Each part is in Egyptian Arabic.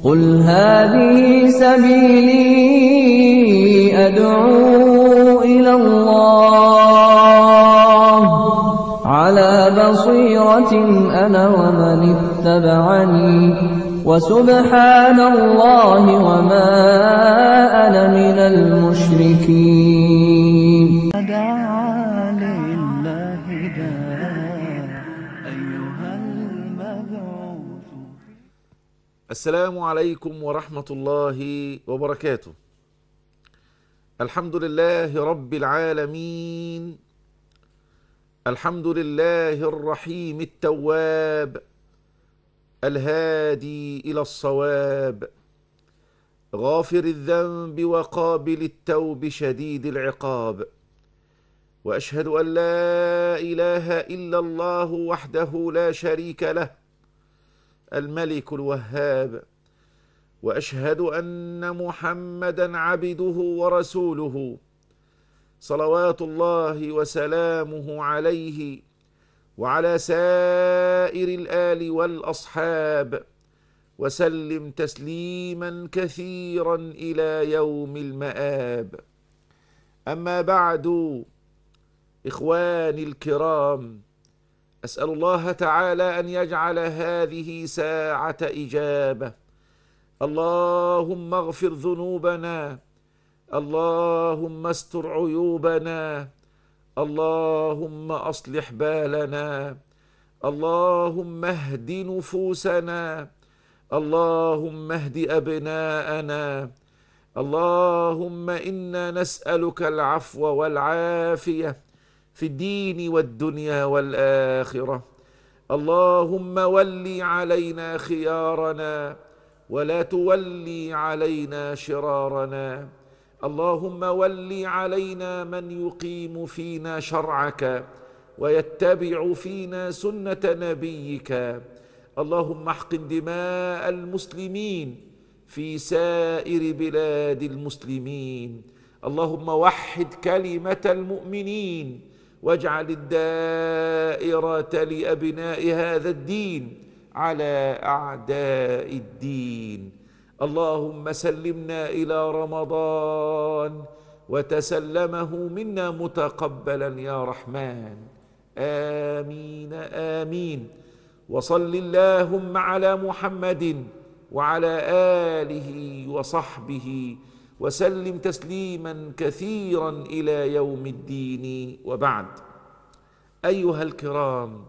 قل هذه سبيلي أدعو إلى الله على بصيرة أنا ومن اتبعني وسبحان الله وما أنا من المشركين دعا لله داع أيها المبعوث السلام عليكم ورحمة الله وبركاته. الحمد لله رب العالمين. الحمد لله الرحيم التواب الهادي إلى الصواب غافر الذنب وقابل التوب شديد العقاب وأشهد أن لا إله إلا الله وحده لا شريك له الملك الوهاب واشهد ان محمدا عبده ورسوله صلوات الله وسلامه عليه وعلى سائر الال والاصحاب وسلم تسليما كثيرا الى يوم المآب اما بعد اخواني الكرام اسال الله تعالى ان يجعل هذه ساعه اجابه اللهم اغفر ذنوبنا اللهم استر عيوبنا اللهم اصلح بالنا اللهم اهد نفوسنا اللهم اهد ابناءنا اللهم انا نسالك العفو والعافيه في الدين والدنيا والاخره اللهم ول علينا خيارنا ولا تولي علينا شرارنا اللهم ول علينا من يقيم فينا شرعك ويتبع فينا سنه نبيك اللهم احقن دماء المسلمين في سائر بلاد المسلمين اللهم وحد كلمه المؤمنين واجعل الدائرة لأبناء هذا الدين على أعداء الدين اللهم سلمنا إلى رمضان وتسلمه منا متقبلا يا رحمن آمين آمين وصل اللهم على محمد وعلى آله وصحبه وسلم تسليما كثيرا الى يوم الدين وبعد ايها الكرام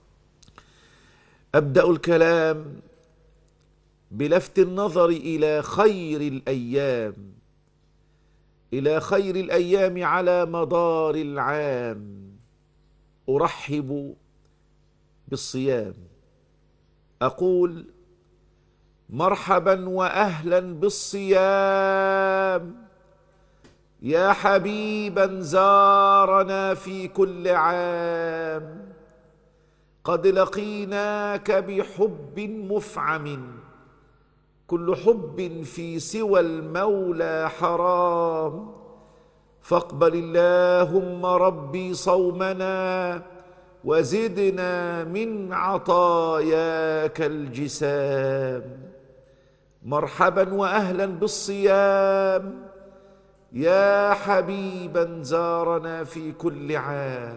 ابدا الكلام بلفت النظر الى خير الايام الى خير الايام على مدار العام ارحب بالصيام اقول مرحبا واهلا بالصيام يا حبيبا زارنا في كل عام قد لقيناك بحب مفعم كل حب في سوى المولى حرام فاقبل اللهم ربي صومنا وزدنا من عطاياك الجسام مرحبا واهلا بالصيام يا حبيبا زارنا في كل عام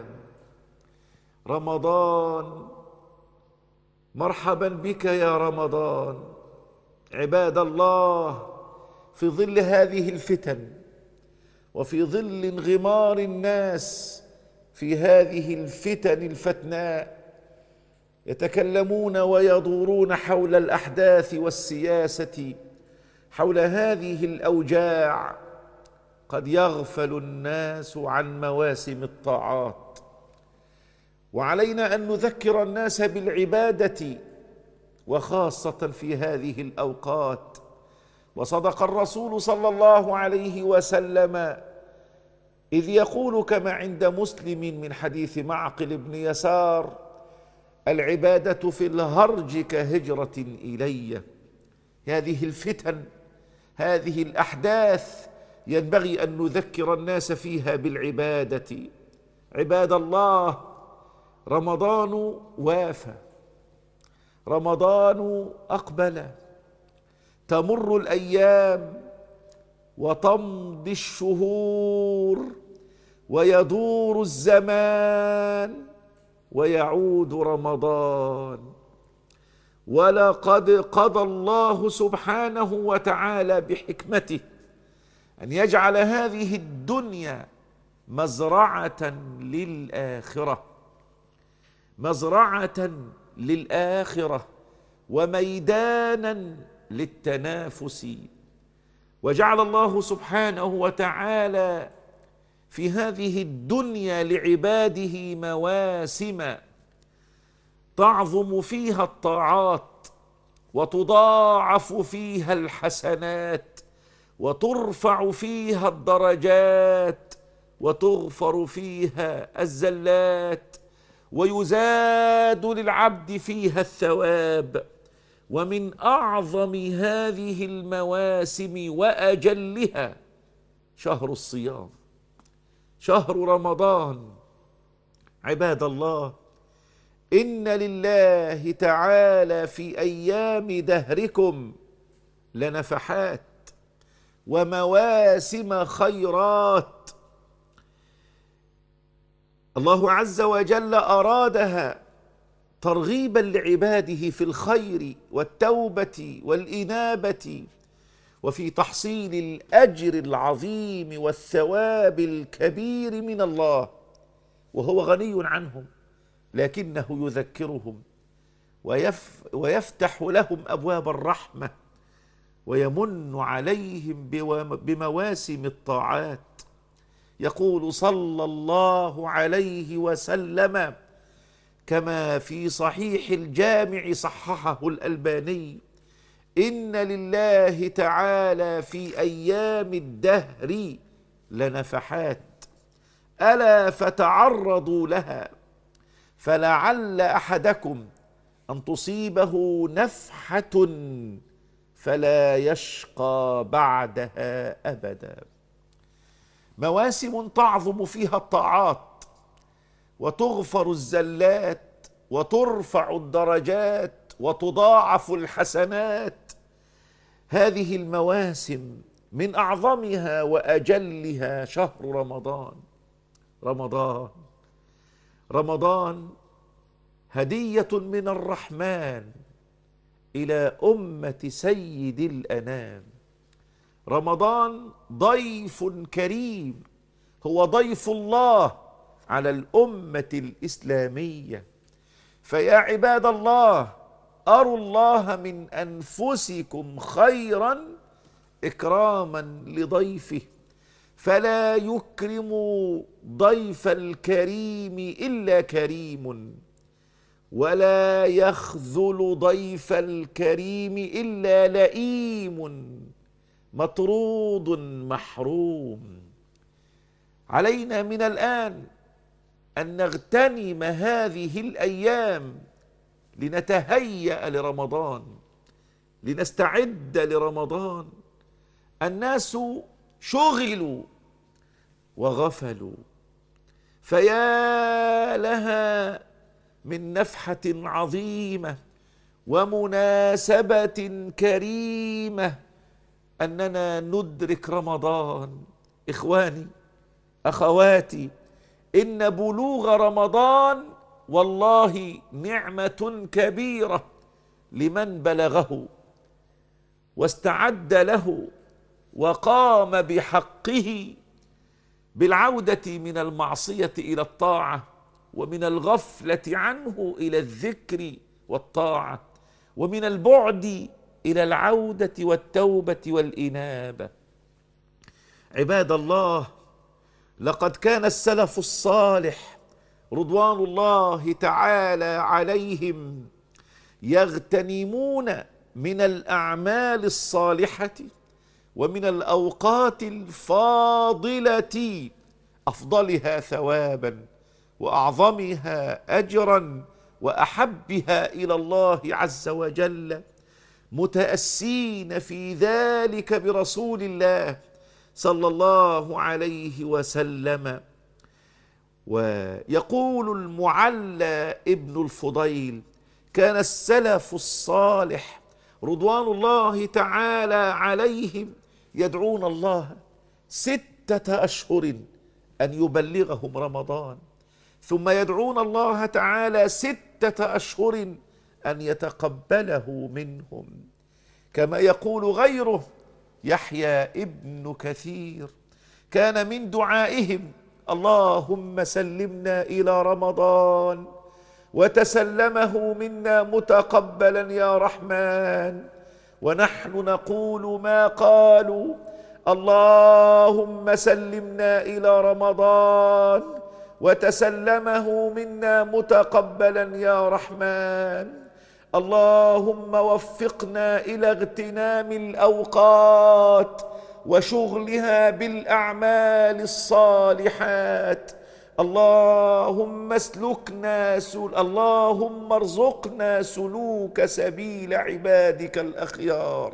رمضان مرحبا بك يا رمضان عباد الله في ظل هذه الفتن وفي ظل انغمار الناس في هذه الفتن الفتناء يتكلمون ويدورون حول الاحداث والسياسه حول هذه الاوجاع قد يغفل الناس عن مواسم الطاعات وعلينا ان نذكر الناس بالعباده وخاصه في هذه الاوقات وصدق الرسول صلى الله عليه وسلم اذ يقول كما عند مسلم من حديث معقل بن يسار العباده في الهرج كهجره الي هذه الفتن هذه الاحداث ينبغي ان نذكر الناس فيها بالعباده عباد الله رمضان وافى رمضان اقبل تمر الايام وتمضي الشهور ويدور الزمان ويعود رمضان ولقد قضى الله سبحانه وتعالى بحكمته ان يجعل هذه الدنيا مزرعه للاخره مزرعه للاخره وميدانا للتنافس وجعل الله سبحانه وتعالى في هذه الدنيا لعباده مواسم تعظم فيها الطاعات وتضاعف فيها الحسنات وترفع فيها الدرجات وتغفر فيها الزلات ويزاد للعبد فيها الثواب ومن اعظم هذه المواسم واجلها شهر الصيام شهر رمضان عباد الله ان لله تعالى في ايام دهركم لنفحات ومواسم خيرات الله عز وجل ارادها ترغيبا لعباده في الخير والتوبه والانابه وفي تحصيل الاجر العظيم والثواب الكبير من الله وهو غني عنهم لكنه يذكرهم ويف ويفتح لهم ابواب الرحمه ويمن عليهم بمواسم الطاعات يقول صلى الله عليه وسلم كما في صحيح الجامع صححه الالباني ان لله تعالى في ايام الدهر لنفحات الا فتعرضوا لها فلعل احدكم ان تصيبه نفحه فلا يشقى بعدها ابدا مواسم تعظم فيها الطاعات وتغفر الزلات وترفع الدرجات وتضاعف الحسنات هذه المواسم من اعظمها واجلها شهر رمضان رمضان رمضان هديه من الرحمن الى امه سيد الانام رمضان ضيف كريم هو ضيف الله على الامه الاسلاميه فيا عباد الله اروا الله من انفسكم خيرا اكراما لضيفه فلا يكرم ضيف الكريم الا كريم ولا يخذل ضيف الكريم الا لئيم مطرود محروم علينا من الان ان نغتنم هذه الايام لنتهيا لرمضان لنستعد لرمضان الناس شغلوا وغفلوا فيا لها من نفحه عظيمه ومناسبه كريمه اننا ندرك رمضان اخواني اخواتي ان بلوغ رمضان والله نعمه كبيره لمن بلغه واستعد له وقام بحقه بالعوده من المعصيه الى الطاعه ومن الغفله عنه الى الذكر والطاعه ومن البعد الى العوده والتوبه والانابه عباد الله لقد كان السلف الصالح رضوان الله تعالى عليهم يغتنمون من الاعمال الصالحه ومن الاوقات الفاضله افضلها ثوابا واعظمها اجرا واحبها الى الله عز وجل متاسين في ذلك برسول الله صلى الله عليه وسلم ويقول المعلى ابن الفضيل كان السلف الصالح رضوان الله تعالى عليهم يدعون الله ستة أشهر أن يبلغهم رمضان ثم يدعون الله تعالى ستة أشهر أن يتقبله منهم كما يقول غيره يحيى ابن كثير كان من دعائهم اللهم سلمنا إلى رمضان وتسلمه منا متقبلا يا رحمن ونحن نقول ما قالوا اللهم سلمنا الى رمضان وتسلمه منا متقبلا يا رحمن اللهم وفقنا الى اغتنام الاوقات وشغلها بالاعمال الصالحات اللهم اسلكنا سل... اللهم ارزقنا سلوك سبيل عبادك الاخيار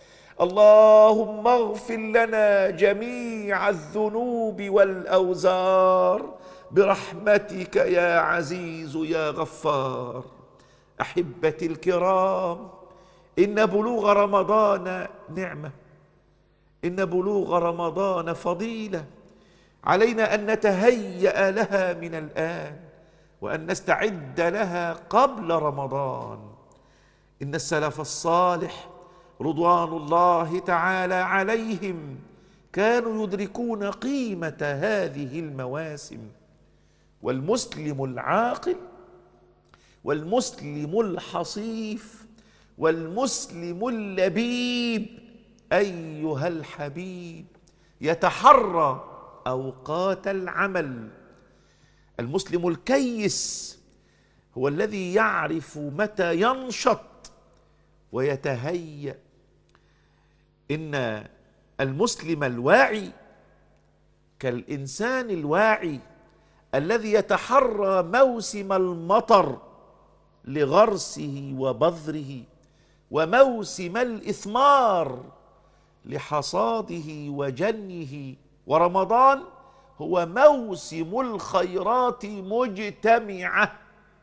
اللهم اغفر لنا جميع الذنوب والاوزار برحمتك يا عزيز يا غفار احبتي الكرام ان بلوغ رمضان نعمه ان بلوغ رمضان فضيله علينا ان نتهيا لها من الان وان نستعد لها قبل رمضان ان السلف الصالح رضوان الله تعالى عليهم كانوا يدركون قيمه هذه المواسم والمسلم العاقل والمسلم الحصيف والمسلم اللبيب ايها الحبيب يتحرى اوقات العمل المسلم الكيس هو الذي يعرف متى ينشط ويتهيأ ان المسلم الواعي كالانسان الواعي الذي يتحرى موسم المطر لغرسه وبذره وموسم الاثمار لحصاده وجنه ورمضان هو موسم الخيرات مجتمعه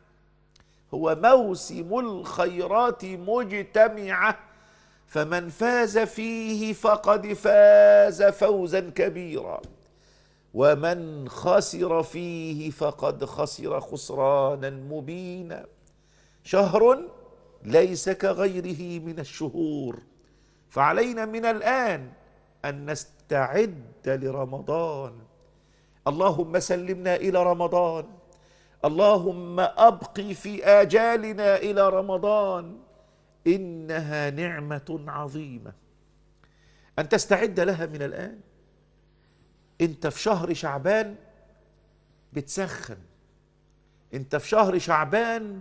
هو موسم الخيرات مجتمعه فمن فاز فيه فقد فاز فوزا كبيرا ومن خسر فيه فقد خسر خسرانا مبينا شهر ليس كغيره من الشهور فعلينا من الان ان نستعد لرمضان اللهم سلمنا الى رمضان اللهم ابقي في اجالنا الى رمضان انها نعمه عظيمه ان تستعد لها من الان انت في شهر شعبان بتسخن انت في شهر شعبان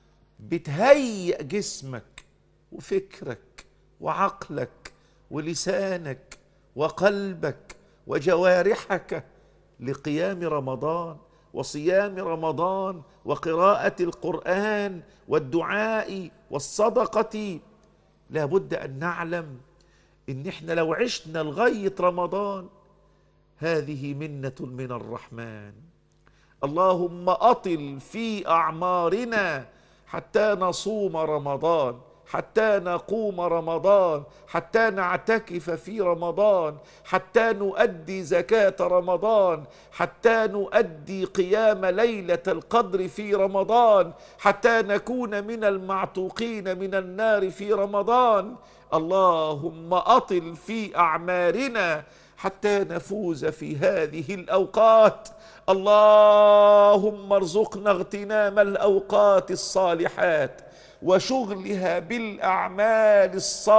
بتهيئ جسمك وفكرك وعقلك ولسانك وقلبك وجوارحك لقيام رمضان وصيام رمضان وقراءه القران والدعاء والصدقه لابد ان نعلم ان احنا لو عشنا لغايه رمضان هذه منه من الرحمن اللهم اطل في اعمارنا حتى نصوم رمضان حتى نقوم رمضان حتى نعتكف في رمضان حتى نؤدي زكاه رمضان حتى نؤدي قيام ليله القدر في رمضان حتى نكون من المعتوقين من النار في رمضان اللهم اطل في اعمارنا حتى نفوز في هذه الاوقات اللهم ارزقنا اغتنام الاوقات الصالحات وشغلها بالاعمال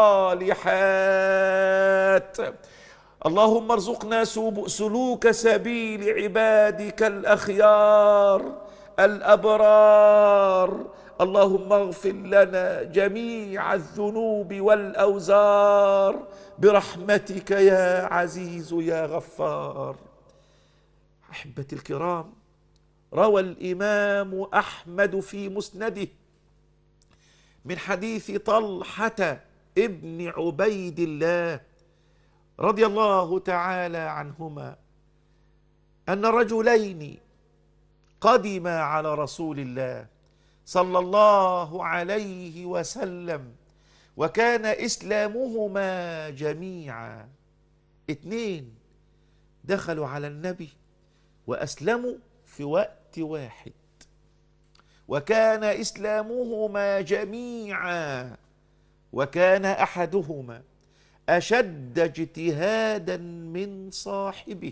الصالحات اللهم ارزقنا سلوك سبيل عبادك الاخيار الابرار اللهم اغفر لنا جميع الذنوب والاوزار برحمتك يا عزيز يا غفار احبتي الكرام روى الامام احمد في مسنده من حديث طلحه ابن عبيد الله رضي الله تعالى عنهما ان رجلين قدما على رسول الله صلى الله عليه وسلم وكان إسلامهما جميعا اتنين دخلوا على النبي وأسلموا في وقت واحد وكان إسلامهما جميعا وكان أحدهما أشد اجتهادا من صاحبه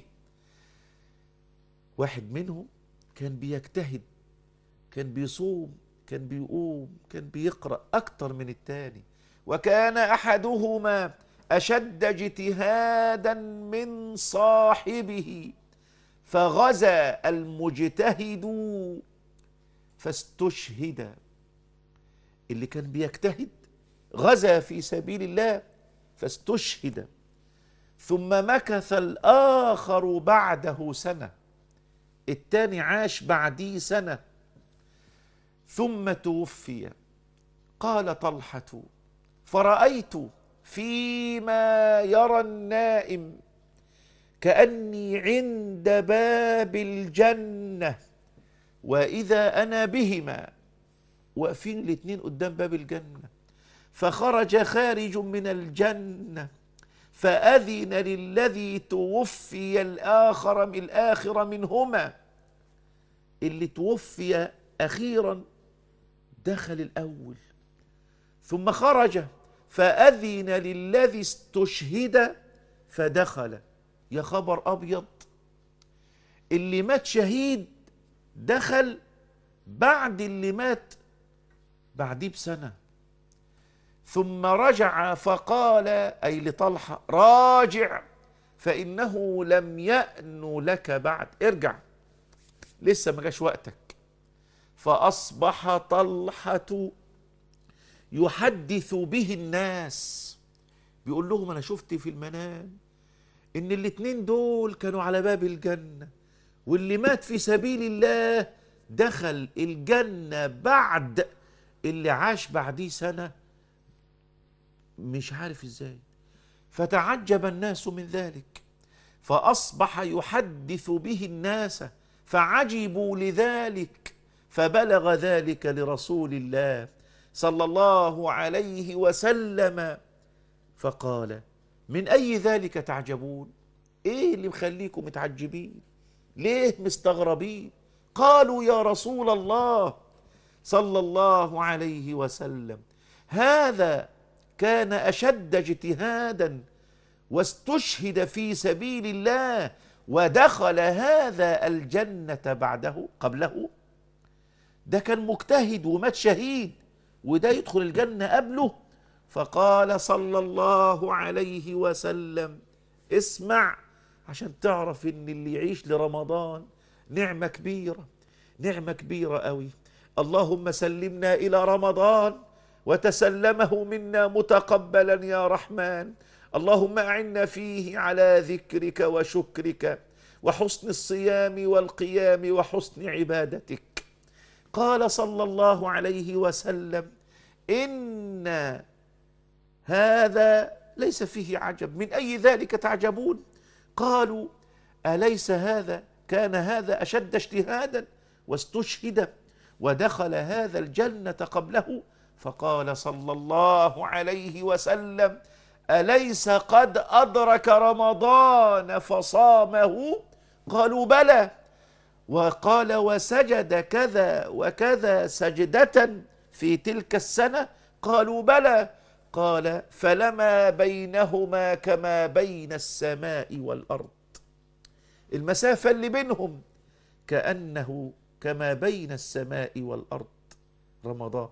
واحد منهم كان بيجتهد كان بيصوم كان بيقوم كان بيقرأ أكتر من التاني وكان أحدهما أشد اجتهادا من صاحبه فغزا المجتهد فاستشهد اللي كان بيجتهد غزا في سبيل الله فاستشهد ثم مكث الآخر بعده سنة التاني عاش بعديه سنة ثم توفي قال طلحة فرأيت فيما يرى النائم كأني عند باب الجنة وإذا أنا بهما واقفين الاتنين قدام باب الجنة فخرج خارج من الجنة فأذن للذي توفي الآخر من الآخر منهما اللي توفي أخيرا دخل الأول ثم خرج فأذن للذي استشهد فدخل يا خبر أبيض اللي مات شهيد دخل بعد اللي مات بعديه بسنة ثم رجع فقال أي لطلحة راجع فإنه لم يأن لك بعد ارجع لسه ما جاش وقتك فأصبح طلحة يحدث به الناس بيقول لهم أنا شفت في المنام إن الاتنين دول كانوا على باب الجنة واللي مات في سبيل الله دخل الجنة بعد اللي عاش بعديه سنة مش عارف ازاي فتعجب الناس من ذلك فأصبح يحدث به الناس فعجبوا لذلك فبلغ ذلك لرسول الله صلى الله عليه وسلم فقال من أي ذلك تعجبون إيه اللي مخليكم متعجبين ليه مستغربين قالوا يا رسول الله صلى الله عليه وسلم هذا كان أشد اجتهادا واستشهد في سبيل الله ودخل هذا الجنة بعده قبله ده كان مجتهد ومات شهيد وده يدخل الجنة قبله فقال صلى الله عليه وسلم اسمع عشان تعرف ان اللي يعيش لرمضان نعمة كبيرة نعمة كبيرة قوي اللهم سلمنا إلى رمضان وتسلمه منا متقبلا يا رحمن اللهم أعنا فيه على ذكرك وشكرك وحسن الصيام والقيام وحسن عبادتك قال صلى الله عليه وسلم إن هذا ليس فيه عجب من أي ذلك تعجبون قالوا أليس هذا كان هذا أشد اجتهادا واستشهد ودخل هذا الجنة قبله فقال صلى الله عليه وسلم أليس قد أدرك رمضان فصامه قالوا بلى وقال وسجد كذا وكذا سجدة في تلك السنة قالوا بلى قال فلما بينهما كما بين السماء والأرض المسافة اللي بينهم كأنه كما بين السماء والأرض رمضان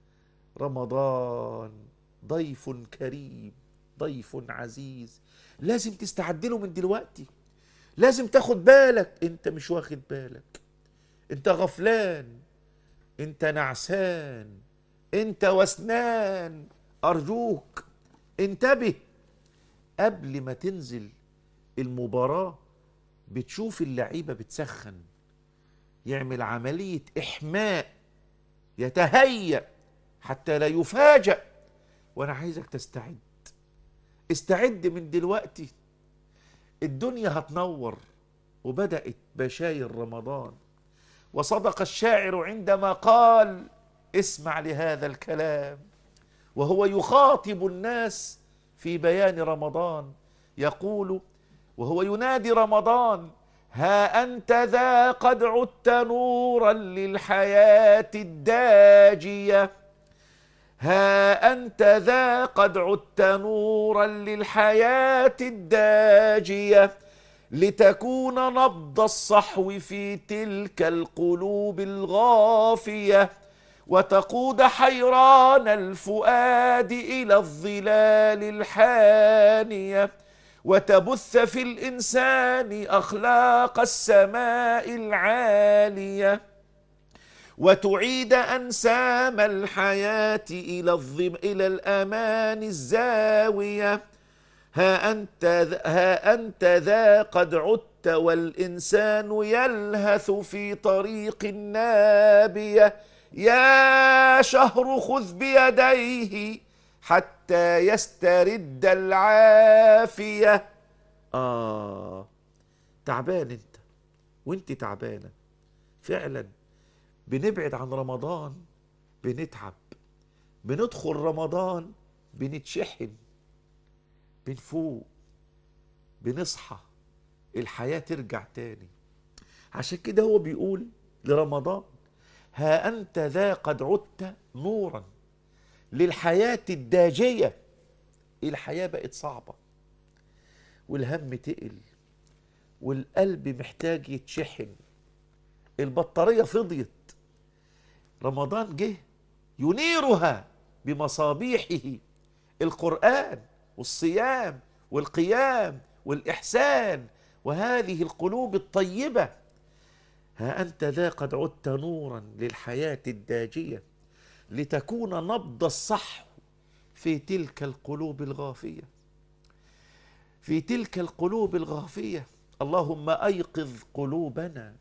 رمضان ضيف كريم ضيف عزيز لازم تستعد له من دلوقتي لازم تاخد بالك انت مش واخد بالك انت غفلان انت نعسان انت وسنان ارجوك انتبه قبل ما تنزل المباراة بتشوف اللعيبة بتسخن يعمل عملية إحماء يتهيأ حتى لا يفاجأ وأنا عايزك تستعد استعد من دلوقتي الدنيا هتنور وبدأت بشاير رمضان وصدق الشاعر عندما قال اسمع لهذا الكلام وهو يخاطب الناس في بيان رمضان يقول وهو ينادي رمضان ها أنت ذا قد عدت نورا للحياة الداجية ها أنت ذا قد عدت نورا للحياة الداجية لتكون نبض الصحو في تلك القلوب الغافية وتقود حيران الفؤاد إلى الظلال الحانية وتبث في الإنسان أخلاق السماء العالية وتعيد أنسام الحياة إلى الظم إلى الأمان الزاوية ها أنت ذ- ها أنت ذا قد عدت والإنسان يلهث في طريق النابية يا شهر خذ بيديه حتى يسترد العافية آه تعبان أنت وأنت تعبانة فعلا بنبعد عن رمضان بنتعب بندخل رمضان بنتشحن بنفوق بنصحى الحياة ترجع تاني عشان كده هو بيقول لرمضان ها أنت ذا قد عدت نورا للحياة الداجية الحياة بقت صعبة والهم تقل والقلب محتاج يتشحن البطارية فضيت رمضان جه ينيرها بمصابيحه القرآن والصيام والقيام والإحسان وهذه القلوب الطيبة ها أنت ذا قد عدت نورا للحياة الداجية لتكون نبض الصحو في تلك القلوب الغافية في تلك القلوب الغافية اللهم أيقظ قلوبنا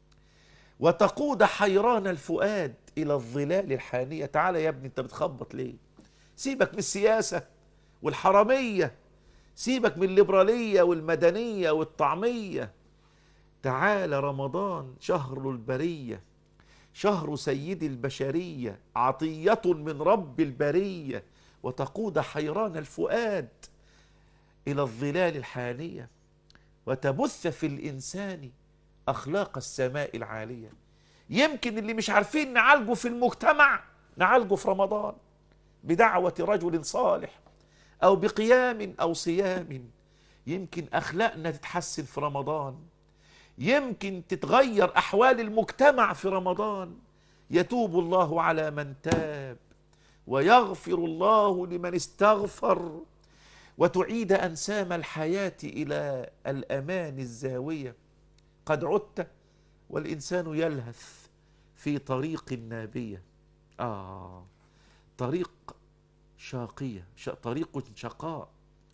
وتقود حيران الفؤاد إلى الظلال الحانية تعالى يا ابني أنت بتخبط ليه سيبك من السياسة والحرامية سيبك من الليبرالية والمدنية والطعمية تعال رمضان شهر البرية شهر سيد البشرية عطية من رب البرية وتقود حيران الفؤاد إلى الظلال الحانية وتبث في الإنسان أخلاق السماء العالية يمكن اللي مش عارفين نعالجه في المجتمع نعالجه في رمضان بدعوة رجل صالح أو بقيام أو صيام يمكن أخلاقنا تتحسن في رمضان يمكن تتغير أحوال المجتمع في رمضان يتوب الله على من تاب ويغفر الله لمن استغفر وتعيد أنسام الحياة إلى الأمان الزاوية قد عدت والإنسان يلهث في طريق النابية آه طريق شاقية ش... طريق شقاء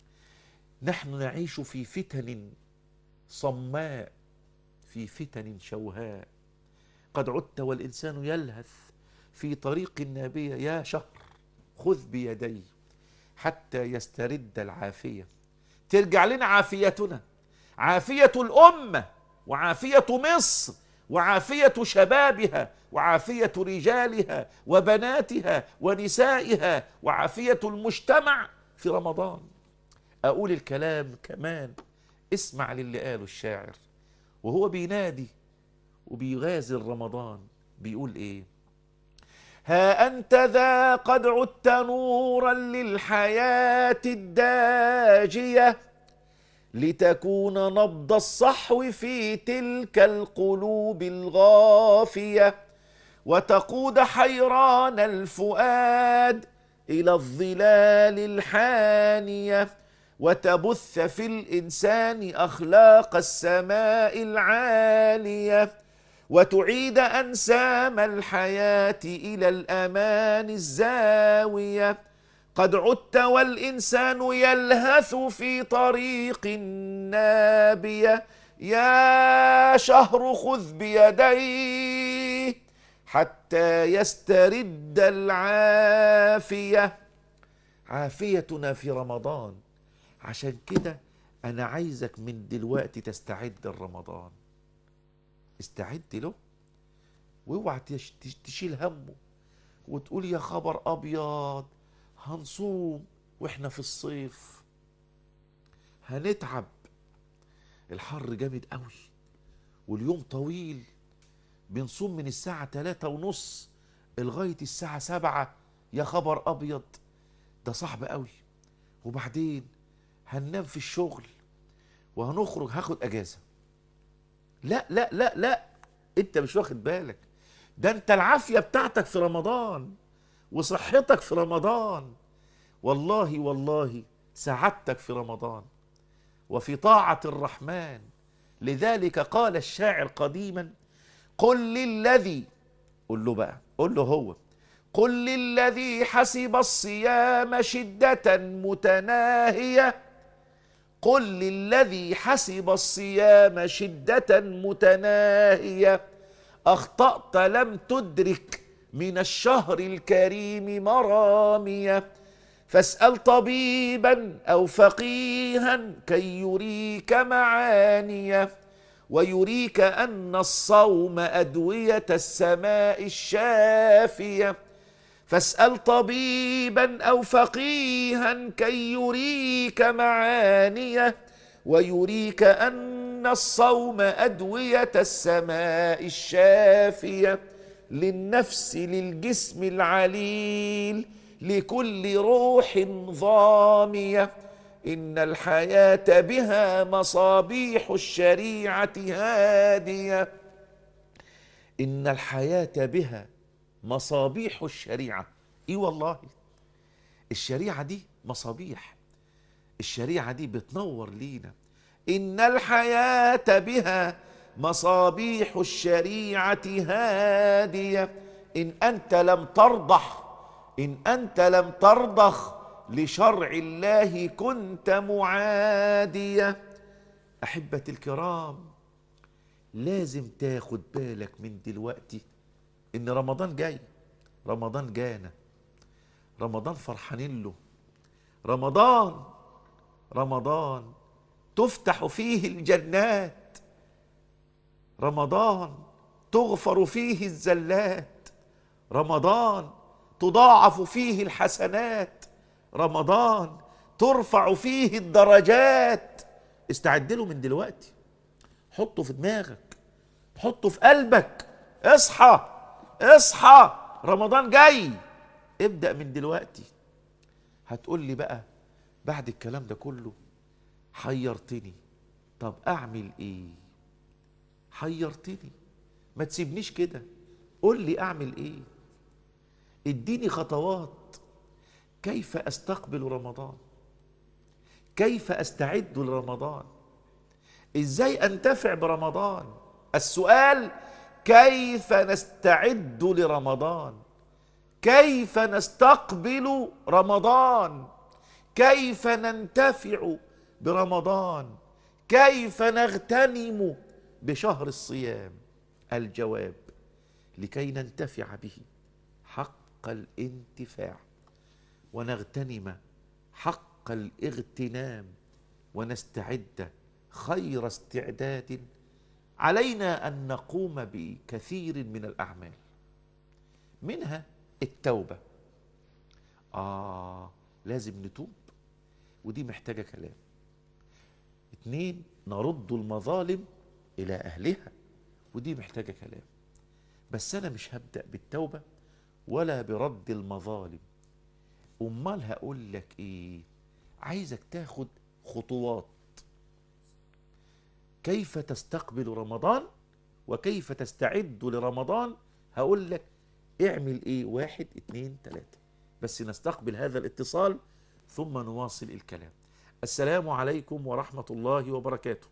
نحن نعيش في فتن صماء في فتن شوهاء قد عدت والإنسان يلهث في طريق النابية يا شهر خذ بيدي حتى يسترد العافية ترجع لنا عافيتنا عافية الأمة وعافية مصر وعافية شبابها وعافية رجالها وبناتها ونسائها وعافية المجتمع في رمضان أقول الكلام كمان اسمع للي قاله الشاعر وهو بينادي وبيغازل رمضان بيقول ايه ها أنت ذا قد عدت نورا للحياة الداجية لتكون نبض الصحو في تلك القلوب الغافية وتقود حيران الفؤاد إلى الظلال الحانية وتبث في الإنسان أخلاق السماء العالية وتعيد أنسام الحياة إلى الأمان الزاوية قد عدت والإنسان يلهث في طريق نابية يا شهر خذ بيديه حتى يسترد العافية عافيتنا في رمضان عشان كده أنا عايزك من دلوقتي تستعد لرمضان استعد له واوعى تش- تش- تشيل همه وتقول يا خبر ابيض هنصوم واحنا في الصيف هنتعب الحر جامد قوي واليوم طويل بنصوم من الساعة تلاتة ونص لغاية الساعة سبعة يا خبر أبيض ده صعب قوي وبعدين هننام في الشغل وهنخرج هاخد أجازة لا لا لا لا انت مش واخد بالك ده انت العافية بتاعتك في رمضان وصحتك في رمضان والله والله سعادتك في رمضان وفي طاعة الرحمن لذلك قال الشاعر قديما قل للذي قل له بقى قل له هو قل للذي حسب الصيام شدة متناهية قل للذي حسب الصيام شدة متناهية أخطأت لم تدرك من الشهر الكريم مرامية فاسأل طبيبا أو فقيها كي يريك معانيه ويريك أن الصوم أدوية السماء الشافية فاسأل طبيبا أو فقيها كي يريك معانيه ويريك أن الصوم أدوية السماء الشافية للنفس للجسم العليل لكل روح ضاميه إن الحياة بها مصابيح الشريعة هادية إن الحياة بها مصابيح الشريعة إي والله الشريعة دي مصابيح الشريعة دي بتنور لينا إن الحياة بها مصابيح الشريعة هادية إن أنت لم ترضح إن أنت لم ترضخ لشرع الله كنت معادية أحبتي الكرام لازم تاخد بالك من دلوقتي إن رمضان جاي رمضان جانا رمضان فرحانين له رمضان رمضان تفتح فيه الجنات رمضان تغفر فيه الزلات رمضان تضاعف فيه الحسنات رمضان ترفع فيه الدرجات استعد له من دلوقتي حطه في دماغك حطه في قلبك اصحى اصحى رمضان جاي ابدأ من دلوقتي هتقول لي بقى بعد الكلام ده كله حيرتني طب اعمل ايه حيرتني ما تسيبنيش كده قول لي اعمل ايه اديني خطوات كيف استقبل رمضان كيف استعد لرمضان ازاي انتفع برمضان السؤال كيف نستعد لرمضان كيف نستقبل رمضان كيف ننتفع برمضان كيف نغتنم بشهر الصيام الجواب لكي ننتفع به حق الانتفاع ونغتنم حق الاغتنام ونستعد خير استعداد علينا ان نقوم بكثير من الاعمال منها التوبه اه لازم نتوب ودي محتاجه كلام اتنين نرد المظالم الى اهلها ودي محتاجه كلام بس انا مش هبدا بالتوبه ولا برد المظالم امال هقول لك ايه عايزك تاخد خطوات كيف تستقبل رمضان وكيف تستعد لرمضان هقول لك اعمل ايه واحد اتنين تلاتة بس نستقبل هذا الاتصال ثم نواصل الكلام السلام عليكم ورحمة الله وبركاته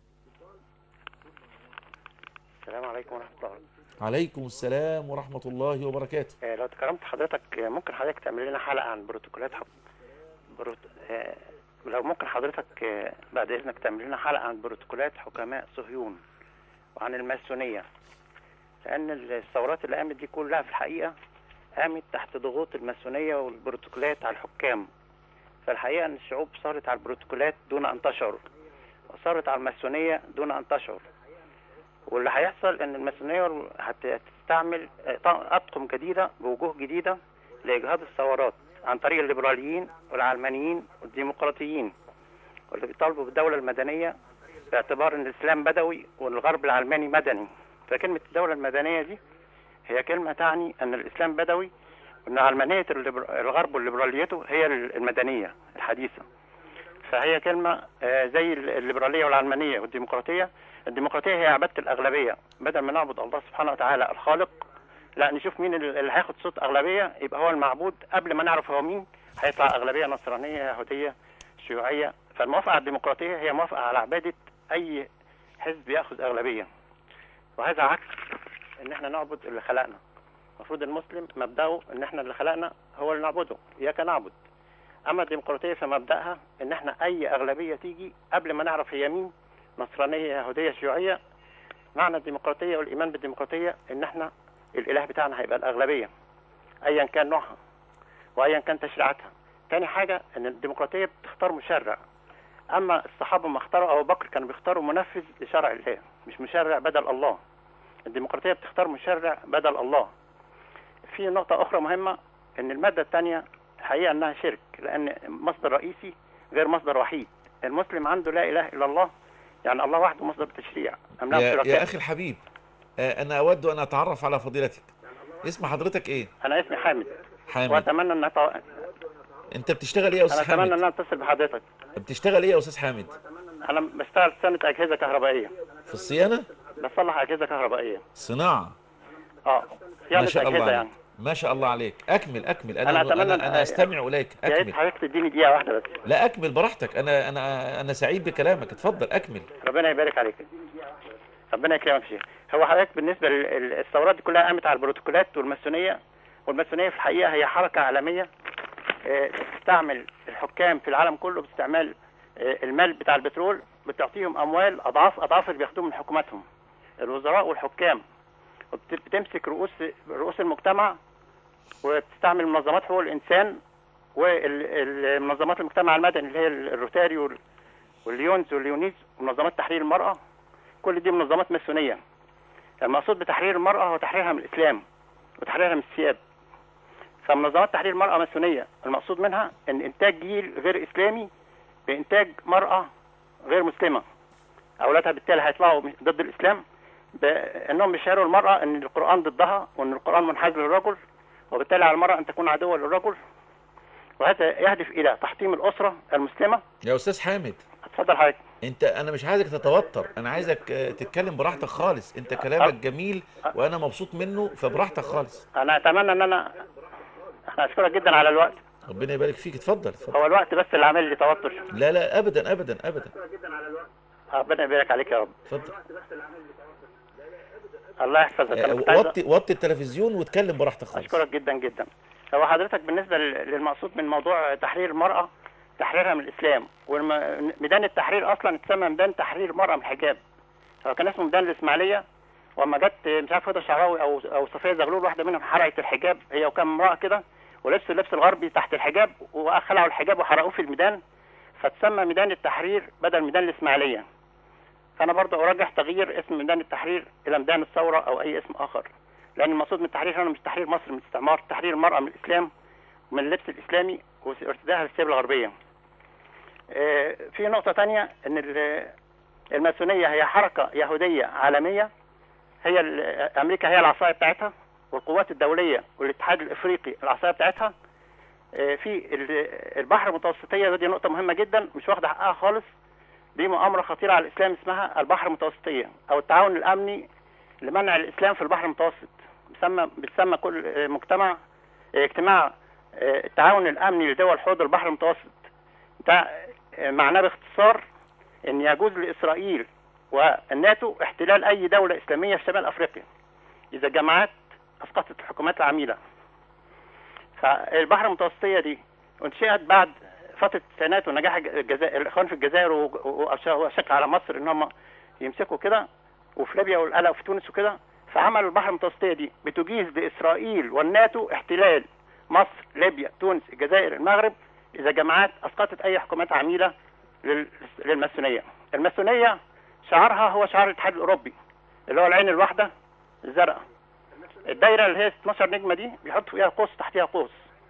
السلام عليكم ورحمة الله عليكم السلام ورحمة الله وبركاته آه، لو تكرمت حضرتك آه، ممكن حضرتك تعمل لنا حلقة عن بروتوكولات حب... بروت... آه، لو ممكن حضرتك آه، بعد إذنك تعمل لنا حلقة عن بروتوكولات حكماء صهيون وعن الماسونية لأن الثورات اللي قامت دي كلها في الحقيقة قامت تحت ضغوط الماسونية والبروتوكولات على الحكام فالحقيقة أن الشعوب صارت على البروتوكولات دون أن تشعر وصارت على الماسونية دون أن تشعر واللي هيحصل ان الماسونيه هت- هتستعمل اطقم جديده بوجوه جديده لاجهاض الثورات عن طريق الليبراليين والعلمانيين والديمقراطيين واللي بيطالبوا بالدولة المدنية باعتبار ان الاسلام بدوي والغرب العلماني مدني فكلمة الدولة المدنية دي هي كلمة تعني ان الاسلام بدوي وان علمانية الليبر- الغرب والليبراليته هي المدنية الحديثة فهي كلمة آه، زي الليبرالية والعلمانية والديمقراطية الديمقراطية هي عبادة الأغلبية بدل ما نعبد الله سبحانه وتعالى الخالق لا نشوف مين اللي اللي هياخد صوت أغلبية يبقى هو المعبود قبل ما نعرف هو مين هيطلع أغلبية نصرانية يهودية شيوعية فالموافقة على الديمقراطية هي موافقة على عبادة أي حزب يأخذ أغلبية وهذا عكس إن إحنا نعبد اللي خلقنا المفروض المسلم مبدأه إن إحنا اللي خلقنا هو اللي نعبده إياك نعبد اما الديمقراطيه فمبداها ان احنا اي اغلبيه تيجي قبل ما نعرف هي مين نصرانيه يهوديه شيوعيه معنى الديمقراطيه والايمان بالديمقراطيه ان احنا الاله بتاعنا هيبقى الاغلبيه ايا كان نوعها وايا كان تشريعاتها تاني حاجه ان الديمقراطيه بتختار مشرع اما الصحابه ما اختاروا ابو بكر كانوا بيختاروا منفذ لشرع الله مش مشرع بدل الله الديمقراطيه بتختار مشرع بدل الله في نقطه اخرى مهمه ان الماده الثانيه الحقيقه انها شرك لان مصدر رئيسي غير مصدر وحيد المسلم عنده لا اله الا الله يعني الله وحده مصدر التشريع أم لهم يا, شركاء؟ يا اخي الحبيب آه، انا اود ان اتعرف على فضيلتك اسم حضرتك ايه انا اسمي حامد حامد واتمنى ان أتو... انت بتشتغل ايه يا انا استاذ اتمنى ان حامد انا اتصل بحضرتك بتشتغل ايه يا استاذ حامد انا بشتغل في سنه اجهزه كهربائيه في الصيانه بصلح اجهزه كهربائيه صناعه اه ما صيانه شاء الله اجهزه عليك يعني ما شاء الله عليك اكمل اكمل انا أنا انا, أتمنى أنا, أن- أنا استمع اليك يا ريت اكمل حضرتك تديني دقيقه واحده بس لا اكمل براحتك انا انا انا سعيد بكلامك اتفضل اكمل ربنا يبارك عليك ربنا يكرمك يا شيخ هو حضرتك بالنسبه للثورات دي كلها قامت على البروتوكولات والماسونيه والماسونيه في الحقيقه هي حركه عالميه آه، بتستعمل الحكام في العالم كله باستعمال آه، المال بتاع البترول بتعطيهم اموال اضعاف اضعاف اللي بياخدوه من حكوماتهم الوزراء والحكام وبت- بتمسك رؤوس رؤوس المجتمع وبتستعمل منظمات حقوق الانسان والمنظمات المجتمع المدني اللي هي الروتاري وال- والليونز والليونيز ومنظمات تحرير المرأة كل دي منظمات ماسونية المقصود بتحرير المرأة هو تحريرها من الإسلام وتحريرها من الثياب فمنظمات تحرير المرأة ماسونية المقصود منها أن إنتاج جيل غير إسلامي بإنتاج مرأة غير مسلمة أولادها بالتالي هيطلعوا ضد الإسلام بأنهم بيشعروا المرأة أن القرآن ضدها وأن القرآن منحاز للرجل وبالتالي على المرأة أن تكون عدوة للرجل وهذا يهدف إلى تحطيم الأسرة المسلمة يا استاذ حامد اتفضل حضرتك انت انا مش عايزك تتوتر انا عايزك آه، تتكلم براحتك خالص انت كلامك جميل وانا مبسوط منه فبراحتك خالص انا اتمنى ان انا انا اشكرك جدا على الوقت ربنا يبارك فيك اتفضل اتفضل هو الوقت بس اللي عامل لي توتر لا لا ابدا ابدا ابدا ربنا يبارك عليك يا رب اتفضل الله يحفظك آه، انا كنت عايز وطي وطي التلفزيون واتكلم براحتك خالص اشكرك جدا جدا هو حضرتك بالنسبه لل- للمقصود من موضوع تحرير المراه تحريرها من الاسلام وميدان التحرير اصلا اتسمى ميدان تحرير المراه من الحجاب هو كان اسمه ميدان الاسماعيليه واما جت مش عارف هدى الشعراوي او او صفيه زغلول واحده منهم حرقت الحجاب هي وكم امراه كده ولبسوا اللبس الغربي تحت الحجاب وخلعوا الحجاب وحرقوه في الميدان فتسمى ميدان التحرير بدل ميدان الاسماعيليه فانا برضه ارجح تغيير اسم ميدان التحرير الى ميدان الثوره او اي اسم اخر لان المقصود من التحرير هنا مش تحرير مصر من الاستعمار تحرير المراه من الاسلام ومن اللبس الاسلامي وارتدائها للثياب الغربيه آه، في نقطه تانية ان ال- الماسونيه هي حركه يهوديه عالميه هي ال- امريكا هي العصايه بتاعتها والقوات الدوليه والاتحاد الافريقي العصايه بتاعتها آه، في ال- البحر المتوسطيه ودي نقطه مهمه جدا مش واخده حقها خالص دي مؤامره خطيره على الاسلام اسمها البحر المتوسطيه او التعاون الامني لمنع الاسلام في البحر المتوسط بتسمى بتسمى كل آه، مجتمع آه، اجتماع آه، التعاون الامني لدول حوض البحر المتوسط ده آه، معناه باختصار ان يجوز لاسرائيل والناتو احتلال اي دوله اسلاميه في شمال افريقيا اذا جماعات اسقطت الحكومات العميله فالبحر المتوسطيه دي انشئت بعد فتره التسعينات ونجاح الجزائر الاخوان في الجزائر و- و- وشك على مصر ان هم يمسكوا كده وفي ليبيا والقلق وفي تونس وكده فعملوا البحر المتوسطيه دي بتجيز لاسرائيل والناتو احتلال مصر ليبيا تونس الجزائر المغرب اذا جماعات اسقطت اي حكومات عميله لل- للماسونيه الماسونيه شعارها هو شعار الاتحاد الاوروبي اللي هو العين الواحده الزرقاء الدايره اللي هي 12 نجمه دي بيحطوا فيها قوس تحتها قوس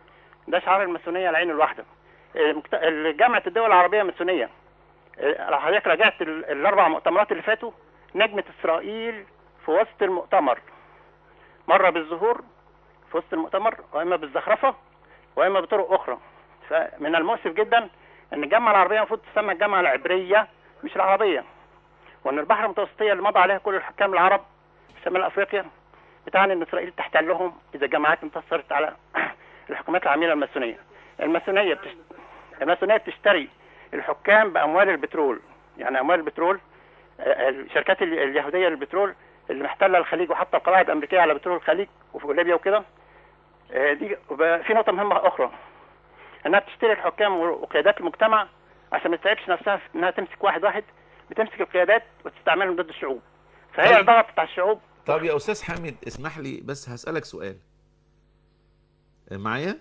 ده شعار الماسونيه العين الواحده المكت- جامعه الدول العربيه ماسونيه لو حضرتك راجعت ال- الاربع مؤتمرات اللي فاتوا نجمه اسرائيل في وسط المؤتمر مره بالظهور في وسط المؤتمر واما بالزخرفه واما بطرق اخرى فمن المؤسف جدا ان الجامعه العربيه المفروض تسمى الجامعه العبريه مش العربيه وان البحر المتوسطيه اللي مضى عليها كل الحكام العرب في شمال افريقيا بتعني ان اسرائيل تحتلهم اذا الجماعات انتصرت على الحكومات العميله الماسونيه الماسونيه بتشت... الماسونيه بتشتري الحكام باموال البترول يعني اموال البترول آه، الشركات ال- اليهوديه للبترول اللي محتله الخليج وحاطه القواعد الامريكيه على بترول الخليج وفي ليبيا وكده آه، دي وب- في نقطه مهمه اخرى انها بتشتري الحكام وقيادات المجتمع عشان ما تتعبش نفسها في انها تمسك واحد واحد بتمسك القيادات وتستعملهم ضد الشعوب فهي طيب. ضغطت على الشعوب طب يا استاذ حامد اسمح لي بس هسالك سؤال معايا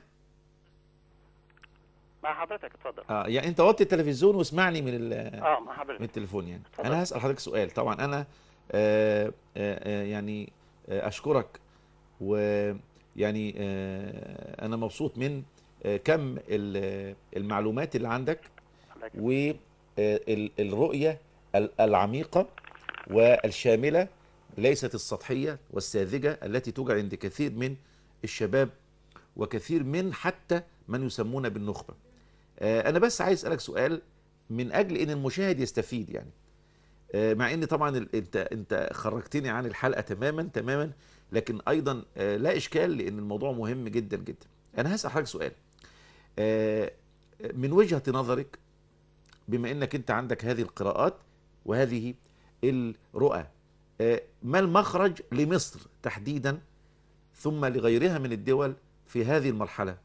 مع حضرتك اتفضل اه يعني انت وطي التلفزيون واسمعني من ال- اه مع من حضرتك التليفون يعني اتفضل. انا هسال حضرتك سؤال طبعا انا آه آه آه، يعني آه اشكرك ويعني آه انا مبسوط من آه كم ال- المعلومات اللي عندك الله يكرمك. والرؤيه العميقه والشامله ليست السطحيه والساذجه التي توجد عند كثير من الشباب وكثير من حتى من يسمون بالنخبه. آه، انا بس عايز اسالك سؤال من اجل ان المشاهد يستفيد يعني. آه، مع ان طبعا ال- انت انت خرجتني عن الحلقه تماما تماما لكن ايضا آه، لا اشكال لان الموضوع مهم جدا جدا. انا هسال حضرتك سؤال. آه، من وجهه نظرك بما انك انت عندك هذه القراءات وهذه الرؤى آه، ما المخرج لمصر تحديدا ثم لغيرها من الدول في هذه المرحله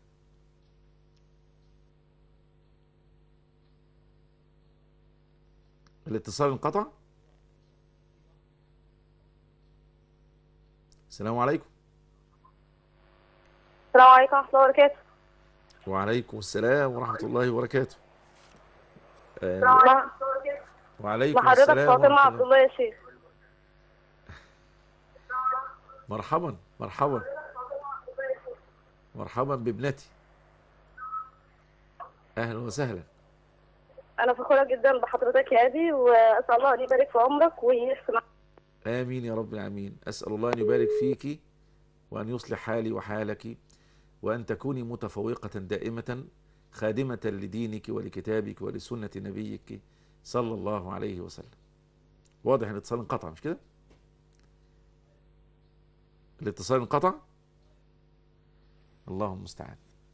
الاتصال انقطع السلام عليكم السلام عليكم ورحمة الله وبركاته وعليكم السلام ورحمه الله وبركاته آه، مع وعليكم مع حضرتك السلام فاطمة ورحمه عبد الله الله يا شيخ مرحبا مرحبا مرحبا بابنتي اهلا وسهلا أنا فخورة جدا بحضرتك يا أبي وأسأل الله أن يبارك في عمرك ويسمع امين يا رب العالمين اسال الله ان يبارك فيك وان يصلح حالي وحالك وان تكوني متفوقه دائمه خادمه لدينك ولكتابك ولسنه نبيك صلى الله عليه وسلم واضح ان الاتصال انقطع مش كده الاتصال انقطع اللهم المستعان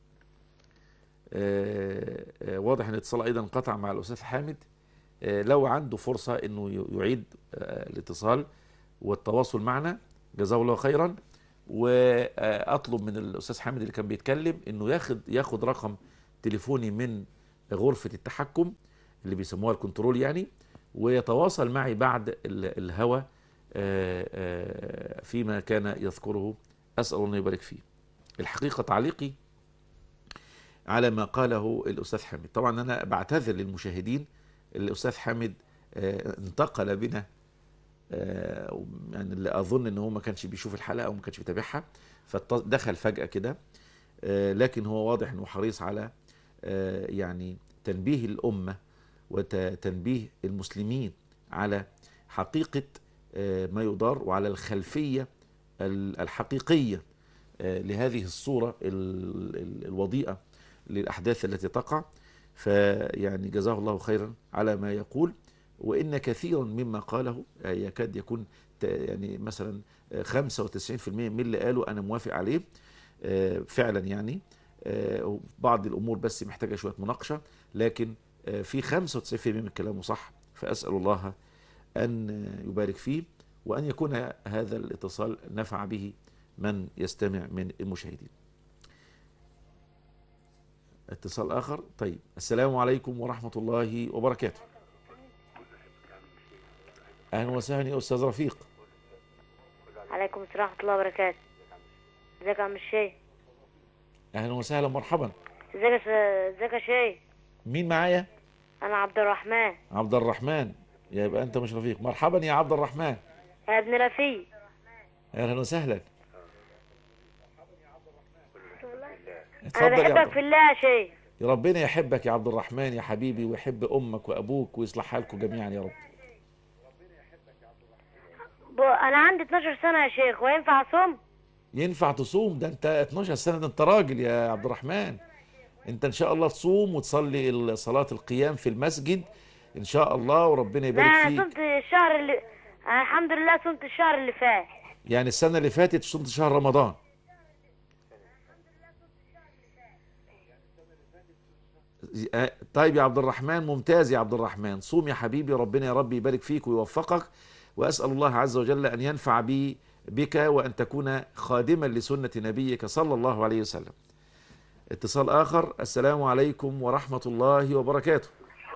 آه، آه، واضح ان الاتصال ايضا انقطع مع الاستاذ حامد آه، لو عنده فرصه انه ي- يعيد آه، الاتصال والتواصل معنا جزاه الله خيرا واطلب من الاستاذ حامد اللي كان بيتكلم انه ياخد ياخد رقم تليفوني من غرفه التحكم اللي بيسموها الكنترول يعني ويتواصل معي بعد ال- الهوى آه، آه، فيما كان يذكره اسال الله أن يبارك فيه الحقيقه تعليقي على ما قاله الاستاذ حامد طبعا انا بعتذر للمشاهدين الاستاذ حامد آه، انتقل بنا آه، يعني اللي اظن ان هو ما كانش بيشوف الحلقه او ما كانش بيتابعها فدخل فجاه كده آه، لكن هو واضح انه حريص على آه، يعني تنبيه الامه وتنبيه المسلمين على حقيقه آه، ما يدار وعلى الخلفيه ال- الحقيقيه آه، لهذه الصوره ال- ال- الوضيئه للاحداث التي تقع فيعني جزاه الله خيرا على ما يقول وان كثيرا مما قاله آه، يكاد يكون ت- يعني مثلا آه، 95% من اللي قاله انا موافق عليه آه، فعلا يعني آه، بعض الامور بس محتاجه شويه مناقشه لكن آه، في 95% من كلامه صح فاسال الله ان يبارك فيه وان يكون هذا الاتصال نفع به من يستمع من المشاهدين. اتصال اخر طيب السلام عليكم ورحمه الله وبركاته. اهلا وسهلا يا استاذ رفيق. عليكم السلام ورحمة الله وبركاته ازيك يا عم الشيخ اهلا وسهلا مرحبا. ازيك يا س- ازيك يا شيخ مين معايا؟ انا عبد الرحمن عبد الرحمن يبقى انت مش رفيق مرحبا يا عبد الرحمن يا ابن رفيق اهلا وسهلا اتفضل انا يا عبد بحبك في الله يا شيخ يا ربنا يحبك يا عبد الرحمن يا حبيبي ويحب امك وابوك ويصلح حالكم جميعا يا رب ب... انا عندي 12 سنه يا شيخ وينفع اصوم ينفع تصوم ده انت 12 سنه ده انت راجل يا عبد الرحمن انت ان شاء الله تصوم وتصلي صلاه القيام في المسجد ان شاء الله وربنا لا يبارك انا فيك صمت الشهر اللي أنا الحمد لله صمت الشهر اللي فات يعني السنه اللي فاتت صمت شهر رمضان آه، طيب يا عبد الرحمن ممتاز يا عبد الرحمن صوم يا حبيبي ربنا يا رب يبارك فيك ويوفقك وأسأل الله عز وجل أن ينفع بي بك وأن تكون خادما لسنة نبيك صلى الله عليه وسلم اتصال آخر السلام عليكم ورحمة الله وبركاته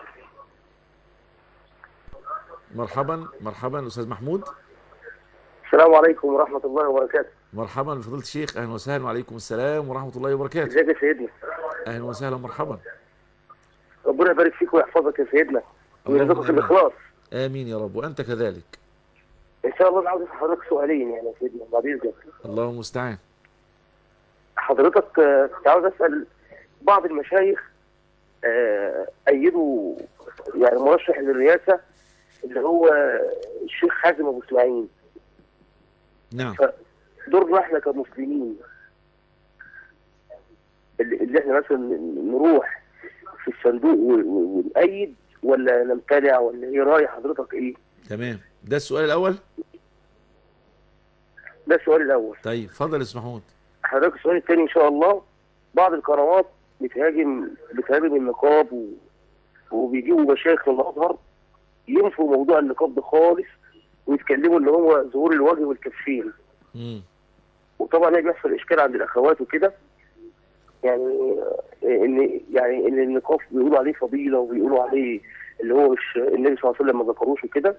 مرحبا مرحبا أستاذ محمود السلام عليكم ورحمة الله وبركاته مرحبا بفضيلة الشيخ أهلا وسهلا وعليكم السلام ورحمة الله وبركاته ازيك يا سيدنا أهلا وسهلا مرحبا ربنا يبارك فيك ويحفظك يا سيدنا اللهم ويرزقك آمين. الإخلاص آمين يا رب وأنت كذلك إن شاء الله أنا عاوز أسأل حضرتك سؤالين يعني يا سيدنا بعد إذنك الله المستعان حضرتك آه، كنت عاوز أسأل بعض المشايخ آه، أيدوا يعني مرشح للرئاسة اللي هو الشيخ حازم أبو إسماعيل نعم دورنا احنا كمسلمين اللي اللي احنا مثلا نروح في الصندوق و- و- ونأيد ولا نمتنع ولا ايه رأي حضرتك ايه؟ تمام ده السؤال الأول ده السؤال الأول طيب اتفضل يا أستاذ محمود حضرتك السؤال الثاني ان شاء الله بعض القنوات بتهاجم بتهاجم النقاب و... وبيجيبوا مشايخ من الازهر ينفوا موضوع النقاب ده خالص ويتكلموا اللي هو ظهور الوجه والكفين مم. وطبعا هي بيحصل اشكال عند الاخوات وكده يعني آه، ان يعني ان النقاب بيقولوا عليه فضيله وبيقولوا عليه اللي هو مش النبي صلى الله عليه وسلم ما ذكروش وكده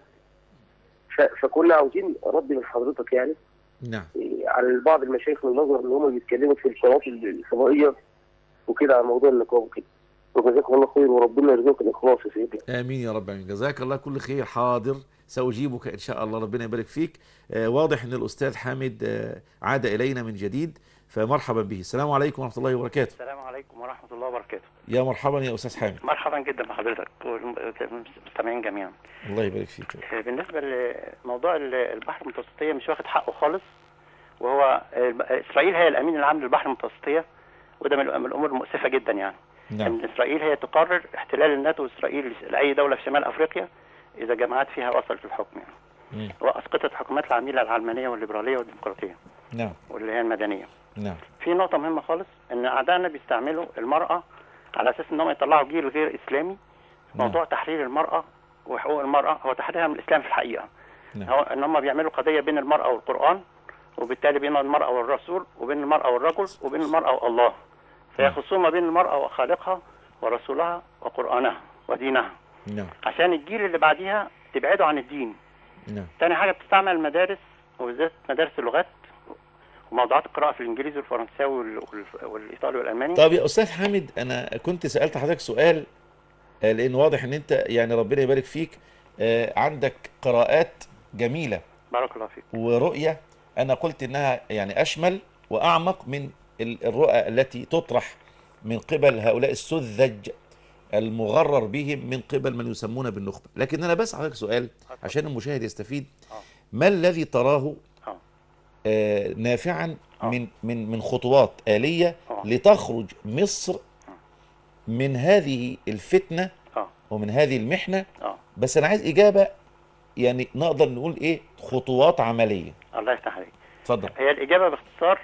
ف- فكنا عاوزين رد من حضرتك يعني نعم على بعض المشايخ من النظر اللي هم بيتكلموا في القنوات الفضائيه وكده على موضوع النقاب وكده وجزاكم الله خير وربنا يرزقك الاخلاص يا سيدي آمين يا رب آمين جزاك الله كل خير حاضر سأجيبك إن شاء الله ربنا يبارك فيك آه واضح أن الأستاذ حامد آه عاد إلينا من جديد فمرحبا به السلام عليكم ورحمة الله وبركاته السلام عليكم ورحمة الله وبركاته يا مرحبا يا أستاذ حامد مرحبا جدا بحضرتك والمستمعين جميعا الله يبارك فيك بالنسبة لموضوع البحر المتوسطية مش واخد حقه خالص وهو إسرائيل هي الأمين العام للبحر المتوسطية وده من من الأمور المؤسفة جدا يعني نعم ان اسرائيل هي تقرر احتلال الناتو واسرائيل لاي دوله في شمال افريقيا اذا جماعات فيها وصلت للحكم يعني مم. واسقطت الحكومات العميله العلمانيه والليبراليه والديمقراطيه نعم واللي هي المدنيه نعم في نقطه مهمه خالص ان اعدائنا بيستعملوا المراه على اساس انهم يطلعوا جيل غير اسلامي نعم. موضوع تحرير المراه وحقوق المراه هو تحريرها من الاسلام في الحقيقه نعم. هو ان هم بيعملوا قضيه بين المراه والقران وبالتالي بين المراه والرسول وبين المراه والرجل وبين المراه والله فهي خصومه بين المراه وخالقها ورسولها وقرانها ودينها نعم عشان الجيل اللي بعديها تبعده عن الدين نعم تاني حاجه بتستعمل المدارس وبالذات مدارس اللغات وموضوعات القراءه في الانجليزي والفرنساوي وال- وال- والايطالي والالماني طب يا أستاذ حامد أنا كنت سألت حضرتك سؤال آه، لأن واضح أن أنت يعني ربنا يبارك فيك آه، عندك قراءات جميلة بارك الله فيك ورؤية أنا قلت إنها يعني أشمل وأعمق من ال- الرؤى التي تطرح من قبل هؤلاء السذج المغرر بهم من قبل من يسمون بالنخبة لكن أنا بس حضرتك سؤال عشان المشاهد يستفيد آه. ما الذي تراه اه آه، نافعا آه. من من من خطوات آلية آه. لتخرج مصر من هذه الفتنة اه ومن هذه المحنة اه بس أنا عايز إجابة يعني نقدر نقول إيه خطوات عملية الله يفتح عليك اتفضل هي الاجابه باختصار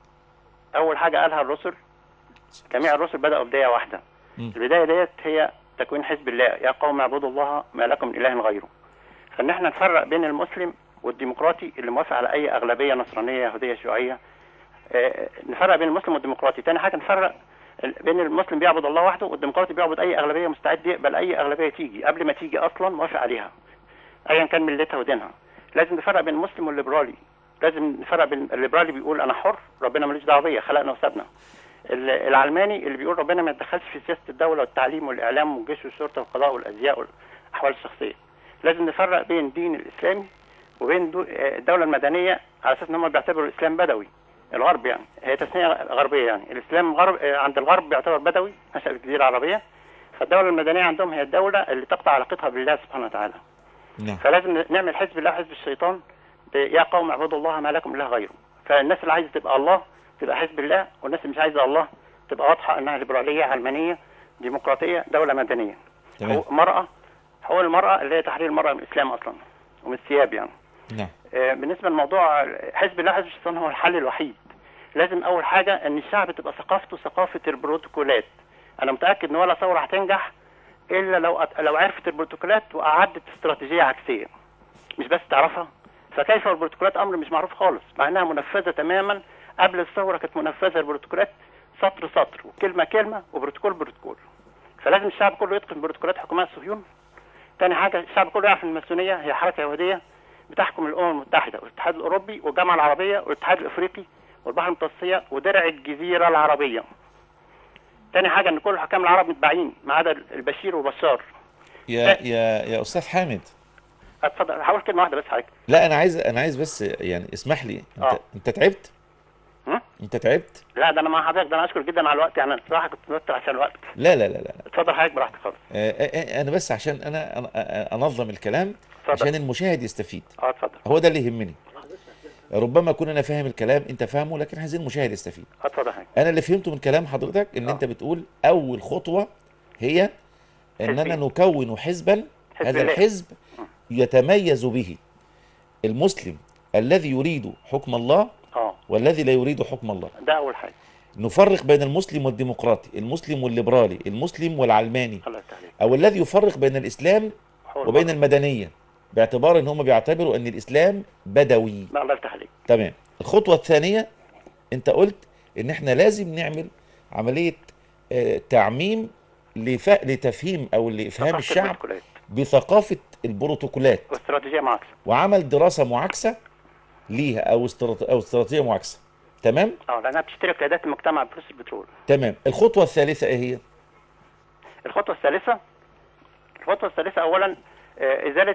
اول حاجه قالها الرسل جميع الرسل بداوا بدايه واحده مم. البدايه ديت هي تكوين حزب الله يا قوم اعبدوا الله ما لكم من اله غيره فان احنا نفرق بين المسلم والديمقراطي اللي موافق على اي اغلبيه نصرانيه يهوديه شيوعيه آه، نفرق بين المسلم والديمقراطي تاني حاجه نفرق ال- بين المسلم بيعبد الله وحده والديمقراطي بيعبد اي اغلبيه مستعد يقبل اي اغلبيه تيجي قبل ما تيجي اصلا موافق عليها ايا كان ملتها ودينها لازم نفرق بين المسلم والليبرالي لازم نفرق بين الليبرالي بيقول انا حر ربنا ملوش دعوه بيا خلقنا وسابنا ال- العلماني اللي بيقول ربنا ما يتدخلش في سياسه الدوله والتعليم والاعلام والجيش والشرطه والقضاء والازياء والاحوال الشخصيه لازم نفرق بين الدين الاسلامي وبين دو- آه، الدوله المدنيه على اساس ان هم بيعتبروا الاسلام بدوي الغرب يعني هي تسميه غربيه يعني الاسلام غرب آه، عند الغرب بيعتبر بدوي نشا في الجزيره العربيه فالدوله المدنيه عندهم هي الدوله اللي تقطع علاقتها بالله سبحانه وتعالى نعم فلازم نعمل حزب الله حزب الشيطان ب- يا قوم اعبدوا الله ما لكم اله غيره فالناس اللي عايزه تبقى الله تبقى حزب الله والناس اللي مش عايزه الله تبقى واضحه انها ليبراليه علمانيه ديمقراطيه دوله مدنيه تمام حقوق المراه حقوق المراه اللي هي تحرير المراه من الاسلام اصلا ومن الثياب يعني نعم آه، بالنسبه لموضوع حزب الله حزب الشيطان هو الحل الوحيد لازم اول حاجه ان الشعب تبقى ثقافته ثقافه البروتوكولات انا متاكد ان ولا ثوره هتنجح الا لو أت... لو عرفت البروتوكولات واعدت استراتيجيه عكسيه مش بس تعرفها فكيف البروتوكولات امر مش معروف خالص مع انها منفذه تماما قبل الثوره كانت منفذه البروتوكولات سطر سطر وكلمه كلمه وبروتوكول بروتوكول فلازم الشعب كله يتقن بروتوكولات حكومات الصهيون تاني حاجه الشعب كله يعرف ان الماسونيه هي حركه يهوديه بتحكم الامم المتحده والاتحاد الاوروبي والجامعه العربيه والاتحاد الافريقي والبحر المتوسطيه ودرع الجزيره العربيه. تاني حاجه ان كل الحكام العرب متباعين ما عدا البشير وبشار. يا يا يا استاذ حامد اتفضل هقول كلمه واحده بس حضرتك. لا انا عايز انا عايز بس يعني اسمح لي انت آه. انت تعبت هم؟ انت تعبت لا ده انا مع حضرتك ده انا اشكر جدا على الوقت يعني الصراحه كنت متوتر عشان الوقت. لا لا لا لا اتفضل حضرتك براحتك خالص. آه، آه، آه، انا بس عشان انا أنا- أنا- انظم الكلام اتفضل. عشان المشاهد يستفيد اه اتفضل هو ده اللي يهمني ربما اكون انا فاهم الكلام انت فاهمه لكن عايزين المشاهد يستفيد اه اتفضل حضرتك. انا اللي فهمته من كلام حضرتك ان آه. انت بتقول اول خطوه هي اننا حزبين. نكون حزبا حزب هذا الله. الحزب يتميز به المسلم الذي يريد حكم الله اه والذي لا يريد حكم الله ده اول حاجه. نفرق بين المسلم والديمقراطي المسلم والليبرالي المسلم والعلماني الله يفتح عليك. او الذي يفرق بين الاسلام حول وبين الله. المدنيه باعتبار ان هم بيعتبروا ان الاسلام بدوي لا الله يفتح عليك. تمام الخطوه الثانيه انت قلت ان احنا لازم نعمل عمليه آه، تعميم لف... لتفهيم او لافهام ثقافة الشعب البروتوكولات بثقافه البروتوكولات واستراتيجيه معاكسه. وعمل دراسه معاكسه ليها او استرات... او استراتيجيه معاكسه تمام اه لانها بتشترك قيادات المجتمع بفلوس البترول. تمام الخطوه الثالثه ايه هي الخطوة الثالثة الخطوة الثالثة أولا آه، إزالة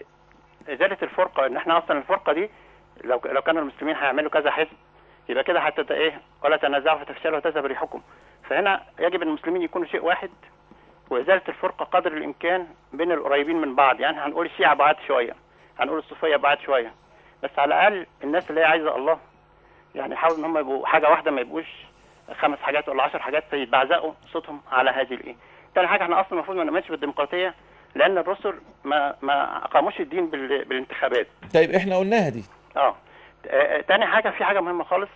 إزالة الفرقة إن إحنا أصلا الفرقة دي لو لو كانوا المسلمين هيعملوا كذا حزب يبقى كده حتى إيه ولا تنازعوا فتفشلوا وتذهب ريحكم فهنا يجب أن المسلمين يكونوا شيء واحد وإزالة الفرقة قدر الإمكان بين القريبين من بعض يعني هنقول الشيعة بعاد شوية هنقول الصوفية بعاد شوية بس على الأقل الناس اللي هي عايزة الله يعني يحاولوا إن هم يبقوا حاجة واحدة ما يبقوش خمس حاجات ولا عشر حاجات فيتبعزقوا صوتهم على هذه الإيه تاني حاجة احنا أصلا المفروض ما نؤمنش بالديمقراطية لأن الرسل ما ما أقاموش الدين بال... بالانتخابات طيب احنا قلناها دي اه آه، تاني حاجة في حاجة مهمة خالص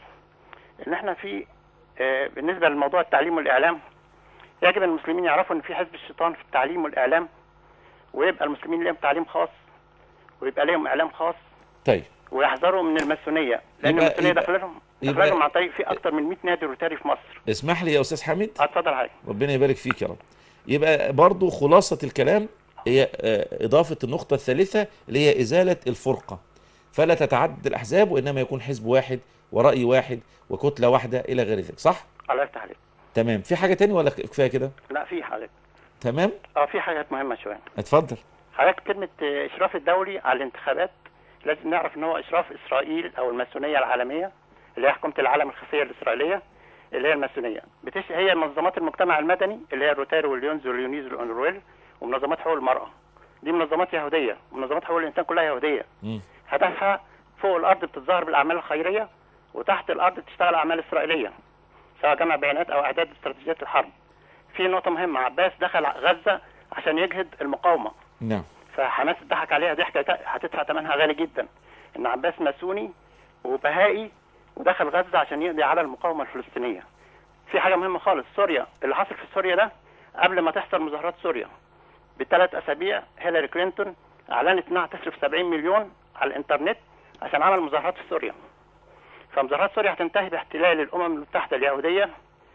إن احنا في آه، بالنسبة لموضوع التعليم والإعلام يجب أن المسلمين يعرفوا إن في حزب الشيطان في التعليم والإعلام ويبقى المسلمين لهم تعليم خاص ويبقى لهم إعلام خاص طيب ويحذروا من الماسونية لأن يبقى- الماسونية يبقى- داخله لهم يبقى- داخله لهم عن طريق في أكتر من 100 نادي روتاري في مصر اسمح لي يا استاذ حامد آه، اتفضل حضرتك ربنا يبارك فيك يا رب يبقى برضو خلاصة الكلام هي آه، إضافة النقطة الثالثة اللي هي إزالة الفرقة فلا تتعدد الأحزاب وإنما يكون حزب واحد ورأي واحد وكتلة واحدة إلى غير ذلك صح؟ الله يفتح عليك تمام في حاجة تاني ولا كفاية كده؟ لا في حضرتك تمام؟ اه في حاجات مهمة شوية اتفضل حضرتك كلمة آه، إشراف الدولي على الانتخابات لازم نعرف إن هو إشراف إسرائيل أو الماسونية العالمية اللي هي حكومة العالم الخفية الإسرائيلية اللي هي الماسونية بتش... هي منظمات المجتمع المدني اللي هي الروتاري والليونز واليونيز والأونرويل ومنظمات حقوق المرأة دي منظمات يهودية منظمات حقوق الإنسان كلها يهودية مم. هدفها فوق الأرض بتتظاهر بالأعمال الخيرية وتحت الأرض بتشتغل أعمال إسرائيلية سواء جمع بيانات أو إعداد استراتيجيات الحرب في نقطة مهمة عباس دخل غزة عشان يجهد المقاومة نعم فحماس ضحك عليها ضحكه هتدفع ثمنها غالي جدا ان عباس ماسوني وبهائي ودخل غزه عشان يقضي على المقاومه الفلسطينيه. في حاجه مهمه خالص سوريا اللي حصل في سوريا ده قبل ما تحصل مظاهرات سوريا بثلاث اسابيع هيلاري كلينتون اعلنت انها تصرف 70 مليون على الانترنت عشان عمل مظاهرات في سوريا. فمظاهرات سوريا هتنتهي باحتلال الامم المتحده اليهوديه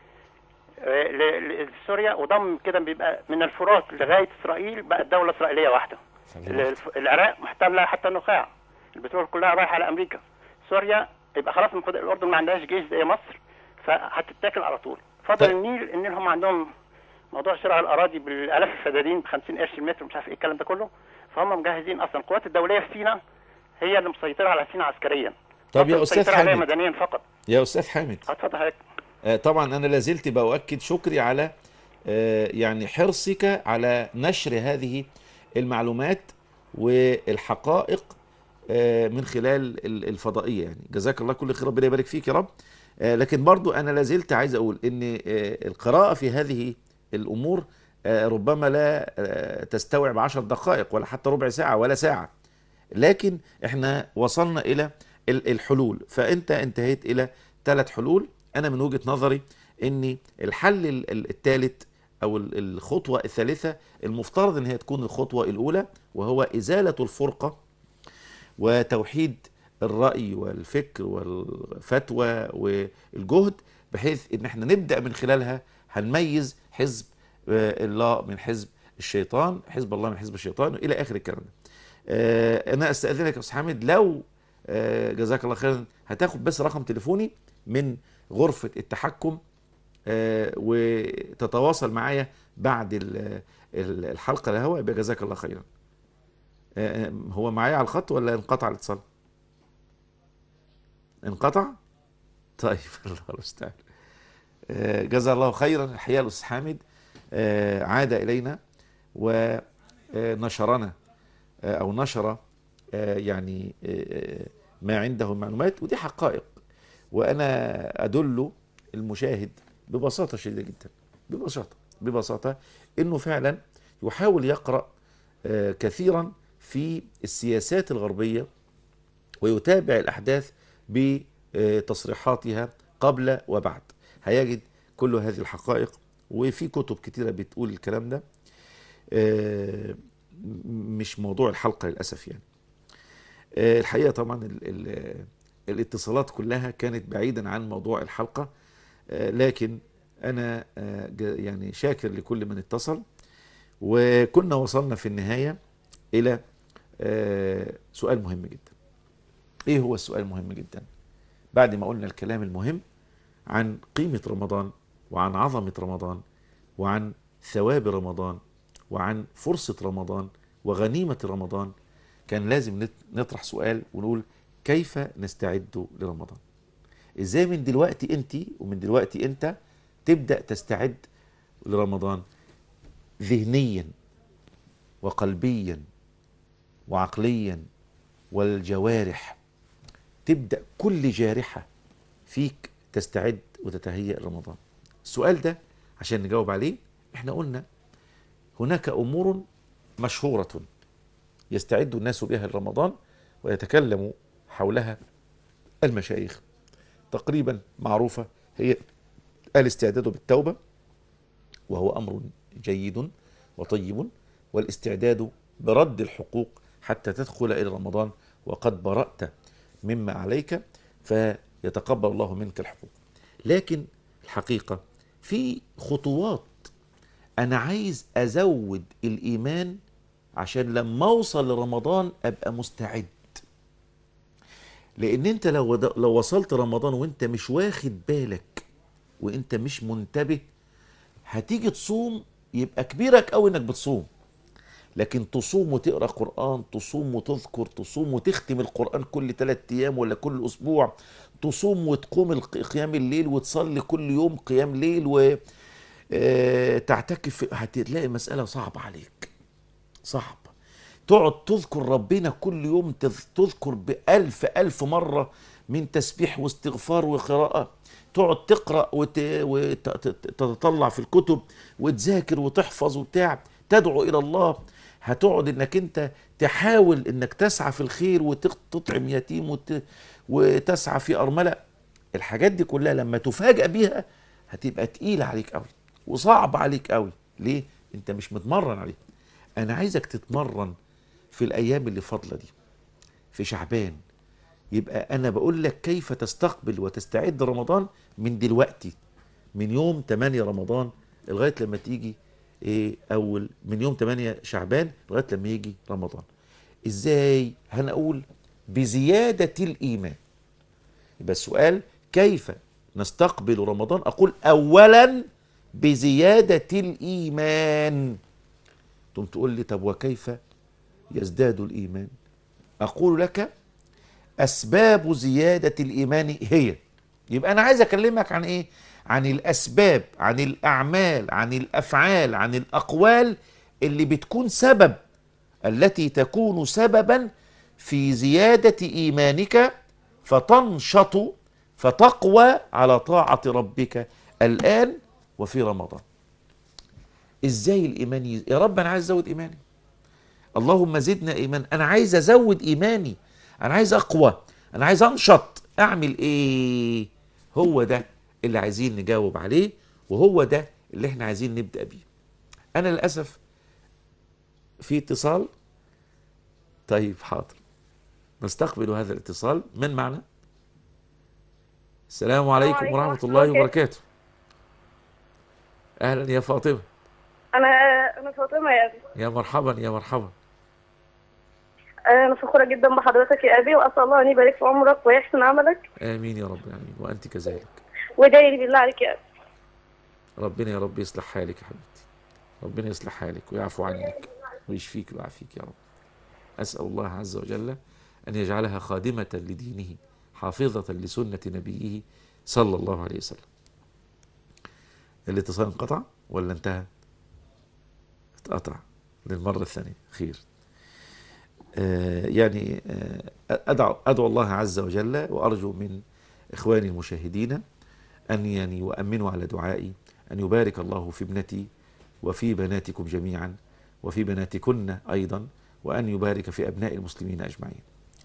آه، ل- لسوريا وضم كده بيبقى من الفرات لغايه اسرائيل بقت دوله اسرائيليه واحده. ال- الف- العراق محتله حتى النخاع البترول كلها رايحه على امريكا سوريا يبقى خلاص المفروض الاردن ما عندهاش جيش زي مصر فهتتاكل على طول فضل طيب. النيل النيل هم عندهم موضوع شراء الاراضي بالالاف الفدادين ب 50 قرش المتر مش عارف ايه الكلام ده كله فهم مجهزين اصلا القوات الدوليه في سيناء هي اللي مسيطره على سيناء عسكريا طب يا مصر أستاذ مسيطرة عليها حامد مدنيا فقط يا استاذ حامد اتفضل حضرتك آه، طبعا انا لازلت باؤكد شكري على آه، يعني حرصك على نشر هذه المعلومات والحقائق آه، من خلال ال- الفضائيه يعني جزاك الله كل خير ربنا يبارك فيك يا رب آه، لكن برضو انا لازلت عايز اقول ان آه، القراءه في هذه الامور آه، ربما لا آه، تستوعب عشر دقائق ولا حتى ربع ساعه ولا ساعه لكن احنا وصلنا الى ال- الحلول فانت انتهيت الى ثلاث حلول انا من وجهة نظري ان الحل ال- ال- الثالث او ال- الخطوة الثالثة المفترض ان هي تكون الخطوة الاولى وهو ازالة الفرقة وتوحيد الرأي والفكر والفتوى والجهد بحيث ان احنا نبدأ من خلالها هنميز حزب آه، الله من حزب الشيطان حزب الله من حزب الشيطان الى اخر الكلام ده آه، انا استاذنك يا استاذ حامد لو آه، جزاك الله خيرا هتاخد بس رقم تليفوني من غرفة التحكم آه، وتتواصل معايا بعد ال- ال- الحلقة الهواء يبقى جزاك الله خيرا آه، هو معايا على الخط ولا انقطع الاتصال انقطع طيب الله المستعان آه، جزا الله خيرا الحقيقة الأستاذ حامد آه، عاد إلينا ونشرنا آه، أو نشر آه، يعني آه، ما عنده من معلومات ودي حقائق وأنا أدل المشاهد ببساطة شديدة جدا ببساطة ببساطة إنه فعلا يحاول يقرأ آه، كثيرا في السياسات الغربية ويتابع الأحداث بتصريحاتها قبل وبعد هيجد كل هذه الحقائق وفي كتب كتيرة بتقول الكلام ده آه، م- مش موضوع الحلقة للأسف يعني آه، الحقيقة طبعا ال ال الاتصالات كلها كانت بعيدا عن موضوع الحلقة آه، لكن أنا آه، ج- يعني شاكر لكل من اتصل وكنا وصلنا في النهاية إلى آه، سؤال مهم جدا إيه هو السؤال المهم جدا بعد ما قلنا الكلام المهم عن قيمة رمضان وعن عظمة رمضان وعن ثواب رمضان وعن فرصة رمضان وغنيمة رمضان كان لازم نت- نطرح سؤال ونقول كيف نستعد لرمضان ازاي من دلوقتي انت ومن دلوقتي انت تبدأ تستعد لرمضان ذهنيا وقلبيا وعقليا والجوارح تبدأ كل جارحة فيك تستعد وتتهيأ لرمضان السؤال ده عشان نجاوب عليه احنا قلنا هناك أمور مشهورة يستعد الناس بها لرمضان ويتكلم حولها المشايخ تقريبا معروفة هي الاستعداد بالتوبة وهو أمر جيد وطيب والاستعداد برد الحقوق حتى تدخل إلى رمضان وقد برأت مما عليك فيتقبل الله منك الحقوق لكن الحقيقة في خطوات أنا عايز أزود الإيمان عشان لما أوصل لرمضان أبقى مستعد لأن أنت لو لو وصلت رمضان وأنت مش واخد بالك وأنت مش منتبه هتيجي تصوم يبقى كبيرك قوي انك بتصوم لكن تصوم وتقرا قران تصوم وتذكر تصوم وتختم القران كل ثلاث ايام ولا كل اسبوع تصوم وتقوم الق- قيام الليل وتصلي كل يوم قيام ليل و آه، تعتكف هتلاقي المساله صعبه عليك صعب تقعد تذكر ربنا كل يوم تذ- تذكر بألف ألف مرة من تسبيح واستغفار وقراءة تقعد تقرأ وتتطلع في الكتب وتذاكر وتحفظ وبتاع تدعو إلى الله هتقعد انك انت تحاول انك تسعى في الخير وتطعم يتيم وت... وتسعى في أرملة الحاجات دي كلها لما تفاجأ بيها هتبقى تقيلة عليك قوي وصعب عليك قوي ليه؟ انت مش متمرن عليها انا عايزك تتمرن في الايام اللي فاضله دي في شعبان يبقى انا بقول لك كيف تستقبل وتستعد رمضان من دلوقتي من يوم 8 رمضان لغايه لما تيجي ايه اول من يوم 8 شعبان لغايه لما يجي رمضان ازاي هنقول بزياده الايمان يبقى السؤال كيف نستقبل رمضان اقول اولا بزياده الايمان تقوم تقول لي طب وكيف يزداد الايمان اقول لك اسباب زياده الايمان هي يبقى انا عايز اكلمك عن ايه عن الاسباب عن الاعمال عن الافعال عن الاقوال اللي بتكون سبب التي تكون سببا في زياده ايمانك فتنشط فتقوى على طاعه ربك الان وفي رمضان ازاي الايمان يز... يا رب انا عايز ازود ايماني اللهم زدنا ايمان انا عايز ازود ايماني انا عايز اقوى انا عايز انشط اعمل ايه هو ده اللي عايزين نجاوب عليه وهو ده اللي احنا عايزين نبدا بيه انا للاسف في اتصال طيب حاضر نستقبل هذا الاتصال من معنا السلام عليكم عليكم ورحمه ورحمة الله الله وبركاته اهلا يا فاطمه انا انا فاطمه يا ابي يا مرحبا يا مرحبا انا فخوره جدا بحضرتك يا ابي واسال الله ان يبارك في عمرك ويحسن عملك امين يا رب العالمين وانت كذلك وادعي لي بالله عليك يا ابي ربنا يا رب يصلح حالك يا حبيبتي ربنا يصلح حالك ويعفو عنك ويشفيك ويعافيك يا رب أسأل الله عز وجل أن يجعلها خادمة لدينه حافظة لسنة نبيه صلى الله عليه وسلم الاتصال انقطع ولا انتهى اتقطع للمرة الثانية خير آه يعني آه أدعو, أدعو الله عز وجل وأرجو من إخواني المشاهدين أن يعني يؤمنوا على دعائي أن يبارك الله في ابنتي وفي بناتكم جميعا وفي بناتكن أيضا وأن يبارك في أبناء المسلمين أجمعين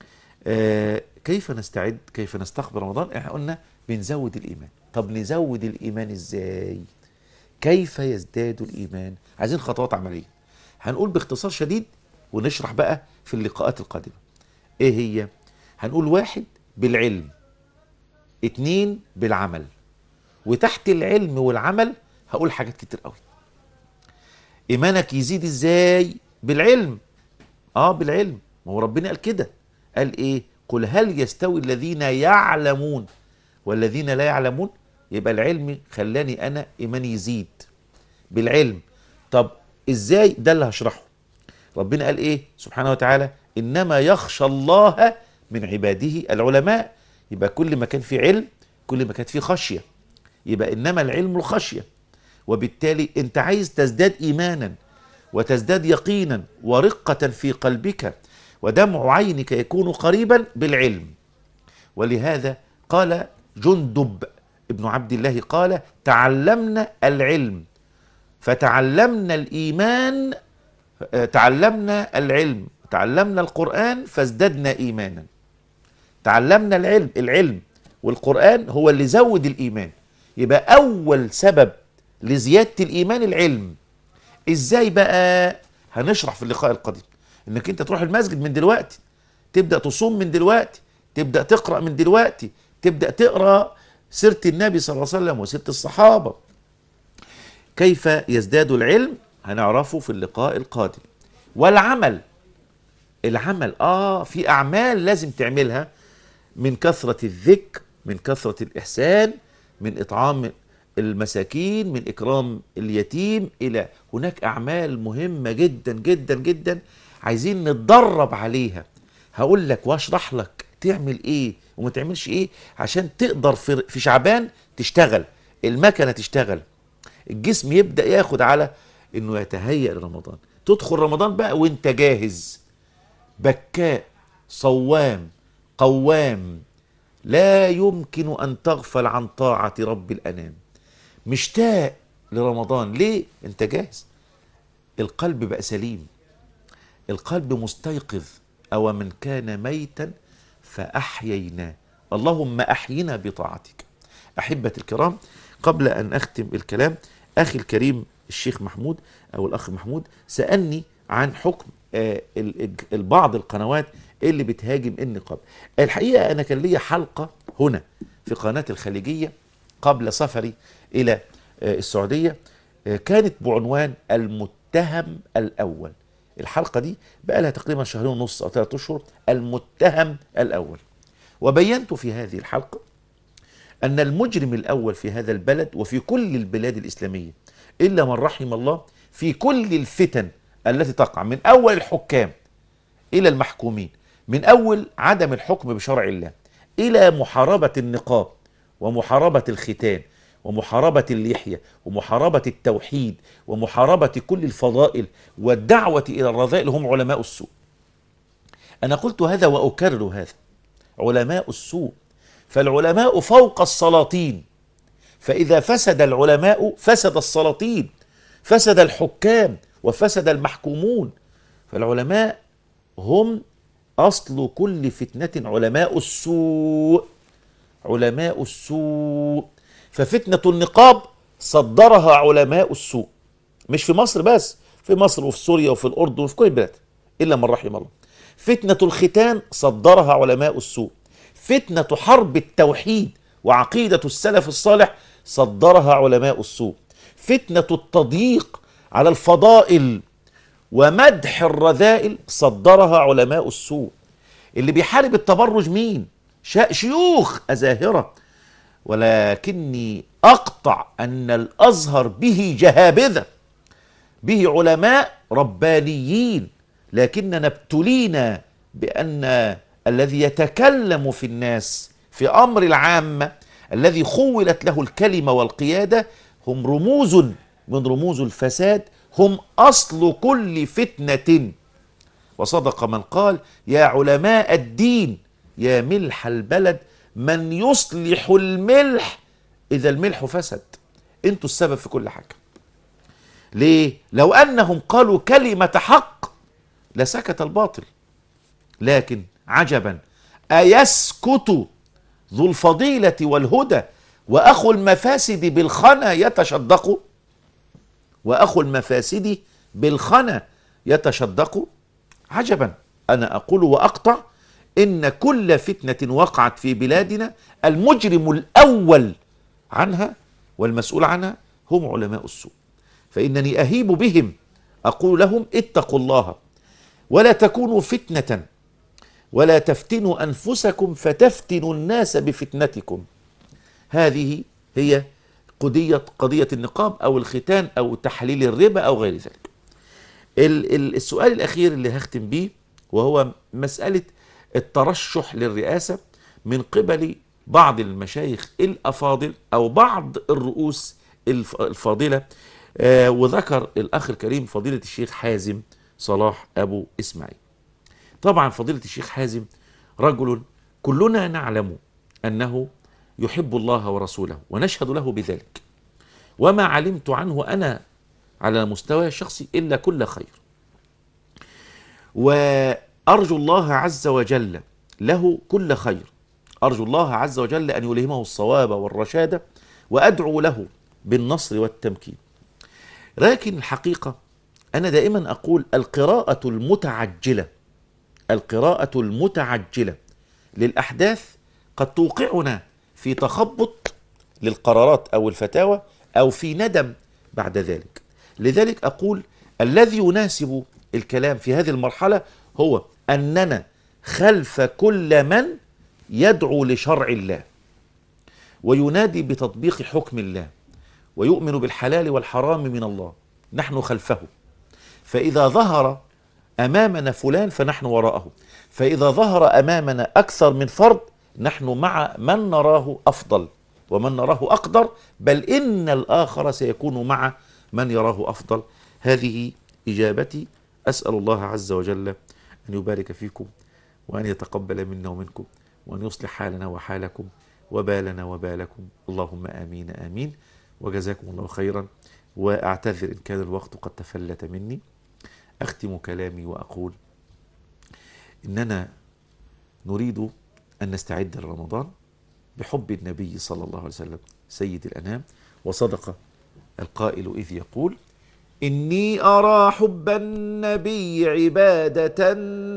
آه كيف نستعد كيف نستقبل رمضان احنا قلنا بنزود الإيمان طب نزود الإيمان إزاي كيف يزداد الإيمان عايزين خطوات عملية هنقول باختصار شديد ونشرح بقى في اللقاءات القادمة ايه هي هنقول واحد بالعلم اتنين بالعمل وتحت العلم والعمل هقول حاجات كتير قوي ايمانك يزيد ازاي بالعلم اه بالعلم ما هو ربنا قال كده قال ايه قل هل يستوي الذين يعلمون والذين لا يعلمون يبقى العلم خلاني انا ايماني يزيد بالعلم طب ازاي ده اللي هشرحه ربنا قال ايه سبحانه وتعالى انما يخشى الله من عباده العلماء يبقى كل ما كان في علم كل ما كانت في خشيه يبقى انما العلم الخشيه وبالتالي انت عايز تزداد ايمانا وتزداد يقينا ورقه في قلبك ودمع عينك يكون قريبا بالعلم ولهذا قال جندب ابن عبد الله قال تعلمنا العلم فتعلمنا الايمان تعلمنا العلم تعلمنا القران فازددنا ايمانا تعلمنا العلم العلم والقران هو اللي زود الايمان يبقى اول سبب لزياده الايمان العلم ازاي بقى هنشرح في اللقاء القادم انك انت تروح المسجد من دلوقتي تبدا تصوم من دلوقتي تبدا تقرا من دلوقتي تبدا تقرا سيره النبي صلى الله عليه وسلم وسيره الصحابه كيف يزداد العلم هنعرفه في اللقاء القادم والعمل العمل اه في اعمال لازم تعملها من كثره الذكر من كثره الاحسان من اطعام المساكين من اكرام اليتيم الى هناك اعمال مهمه جدا جدا جدا عايزين نتدرب عليها هقول لك واشرح لك تعمل ايه وما تعملش ايه عشان تقدر في في شعبان تشتغل المكنه تشتغل الجسم يبدا ياخد على انه يتهيأ لرمضان تدخل رمضان بقى وانت جاهز بكاء صوام قوام لا يمكن ان تغفل عن طاعه رب الانام مشتاق لرمضان ليه انت جاهز القلب بقى سليم القلب مستيقظ او من كان ميتا فاحييناه اللهم احينا بطاعتك احبه الكرام قبل ان اختم الكلام اخي الكريم الشيخ محمود او الاخ محمود سالني عن حكم آه البعض القنوات اللي بتهاجم النقاب الحقيقه انا كان لي حلقه هنا في قناه الخليجيه قبل سفري الى آه السعوديه آه كانت بعنوان المتهم الاول الحلقه دي بقى لها تقريبا شهرين ونص او ثلاثة اشهر المتهم الاول وبينت في هذه الحلقه ان المجرم الاول في هذا البلد وفي كل البلاد الاسلاميه الا من رحم الله في كل الفتن التي تقع من اول الحكام الى المحكومين من اول عدم الحكم بشرع الله الى محاربه النقاب ومحاربة الختان ومحاربة اللحية ومحاربة التوحيد ومحاربة كل الفضائل والدعوة إلى الرذائل هم علماء السوء أنا قلت هذا وأكرر هذا علماء السوء فالعلماء فوق السلاطين فإذا فسد العلماء فسد السلاطين فسد الحكام وفسد المحكومون فالعلماء هم أصل كل فتنة علماء السوء علماء السوء ففتنة النقاب صدرها علماء السوء مش في مصر بس في مصر وفي سوريا وفي الأردن وفي كل البلاد إلا من رحم الله فتنة الختان صدرها علماء السوء فتنة حرب التوحيد وعقيدة السلف الصالح صدرها علماء السوء فتنة التضييق على الفضائل ومدح الرذائل صدرها علماء السوء اللي بيحارب التبرج مين شا- شيوخ أزاهرة ولكني أقطع أن الأزهر به جهابذة به علماء ربانيين لكننا ابتلينا بأن الذي يتكلم في الناس في أمر العامة الذي خولت له الكلمة والقيادة هم رموز من رموز الفساد هم أصل كل فتنة وصدق من قال يا علماء الدين يا ملح البلد من يصلح الملح إذا الملح فسد انتوا السبب في كل حاجة ليه؟ لو أنهم قالوا كلمة حق لسكت الباطل لكن عجبا أيسكت ذو الفضيلة والهدى وأخو المفاسد بالخنا يتشدق وأخو المفاسد بالخنا يتشدق عجبا أنا أقول وأقطع إن كل فتنة وقعت في بلادنا المجرم الأول عنها والمسؤول عنها هم علماء السوء فإنني أهيب بهم أقول لهم اتقوا الله ولا تكونوا فتنة ولا تفتنوا أنفسكم فتفتنوا الناس بفتنتكم هذه هي قضية قضية النقاب أو الختان أو تحليل الربا أو غير ذلك ال- ال- السؤال الأخير اللي هختم بيه وهو مسألة الترشح للرئاسة من قبل بعض المشايخ الأفاضل أو بعض الرؤوس الف- الفاضلة آه، وذكر الأخ الكريم فضيلة الشيخ حازم صلاح أبو إسماعيل طبعا فضيلة الشيخ حازم رجل كلنا نعلم أنه يحب الله ورسوله ونشهد له بذلك وما علمت عنه أنا على مستوى الشخصي إلا كل خير وأرجو الله عز وجل له كل خير أرجو الله عز وجل أن يلهمه الصواب والرشاد وأدعو له بالنصر والتمكين لكن الحقيقة أنا دائما أقول القراءة المتعجلة القراءة المتعجلة للأحداث قد توقعنا في تخبط للقرارات أو الفتاوى أو في ندم بعد ذلك لذلك أقول الذي يناسب الكلام في هذه المرحلة هو أننا خلف كل من يدعو لشرع الله وينادي بتطبيق حكم الله ويؤمن بالحلال والحرام من الله نحن خلفه فإذا ظهر أمامنا فلان فنحن وراءه فإذا ظهر أمامنا أكثر من فرد نحن مع من نراه أفضل ومن نراه أقدر بل إن الآخر سيكون مع من يراه أفضل هذه إجابتي أسأل الله عز وجل أن يبارك فيكم وأن يتقبل منا ومنكم وأن يصلح حالنا وحالكم وبالنا وبالكم اللهم آمين آمين وجزاكم الله خيرا وأعتذر إن كان الوقت قد تفلت مني أختم كلامي وأقول إننا نريد أن نستعد لرمضان بحب النبي صلى الله عليه وسلم سيد الأنام وصدق القائل إذ يقول إني أرى حب النبي عبادة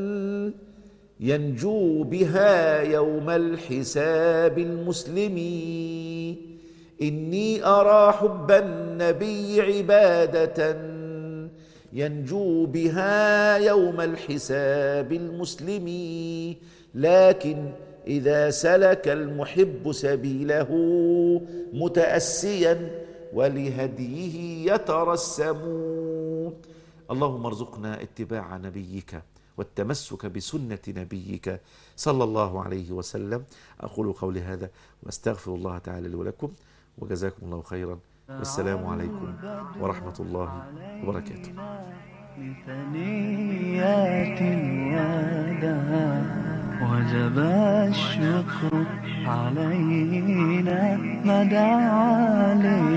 ينجو بها يوم الحساب المسلم إني أرى حب النبي عبادة ينجو بها يوم الحساب المسلم لكن إذا سلك المحب سبيله متأسيا ولهديه يترسم اللهم ارزقنا اتباع نبيك والتمسك بسنة نبيك صلى الله عليه وسلم أقول قولي هذا وأستغفر الله تعالى لي ولكم وجزاكم الله خيرا والسلام عليكم ورحمة الله وبركاته لثنيات الوداع وجب الشكر علينا ما دعا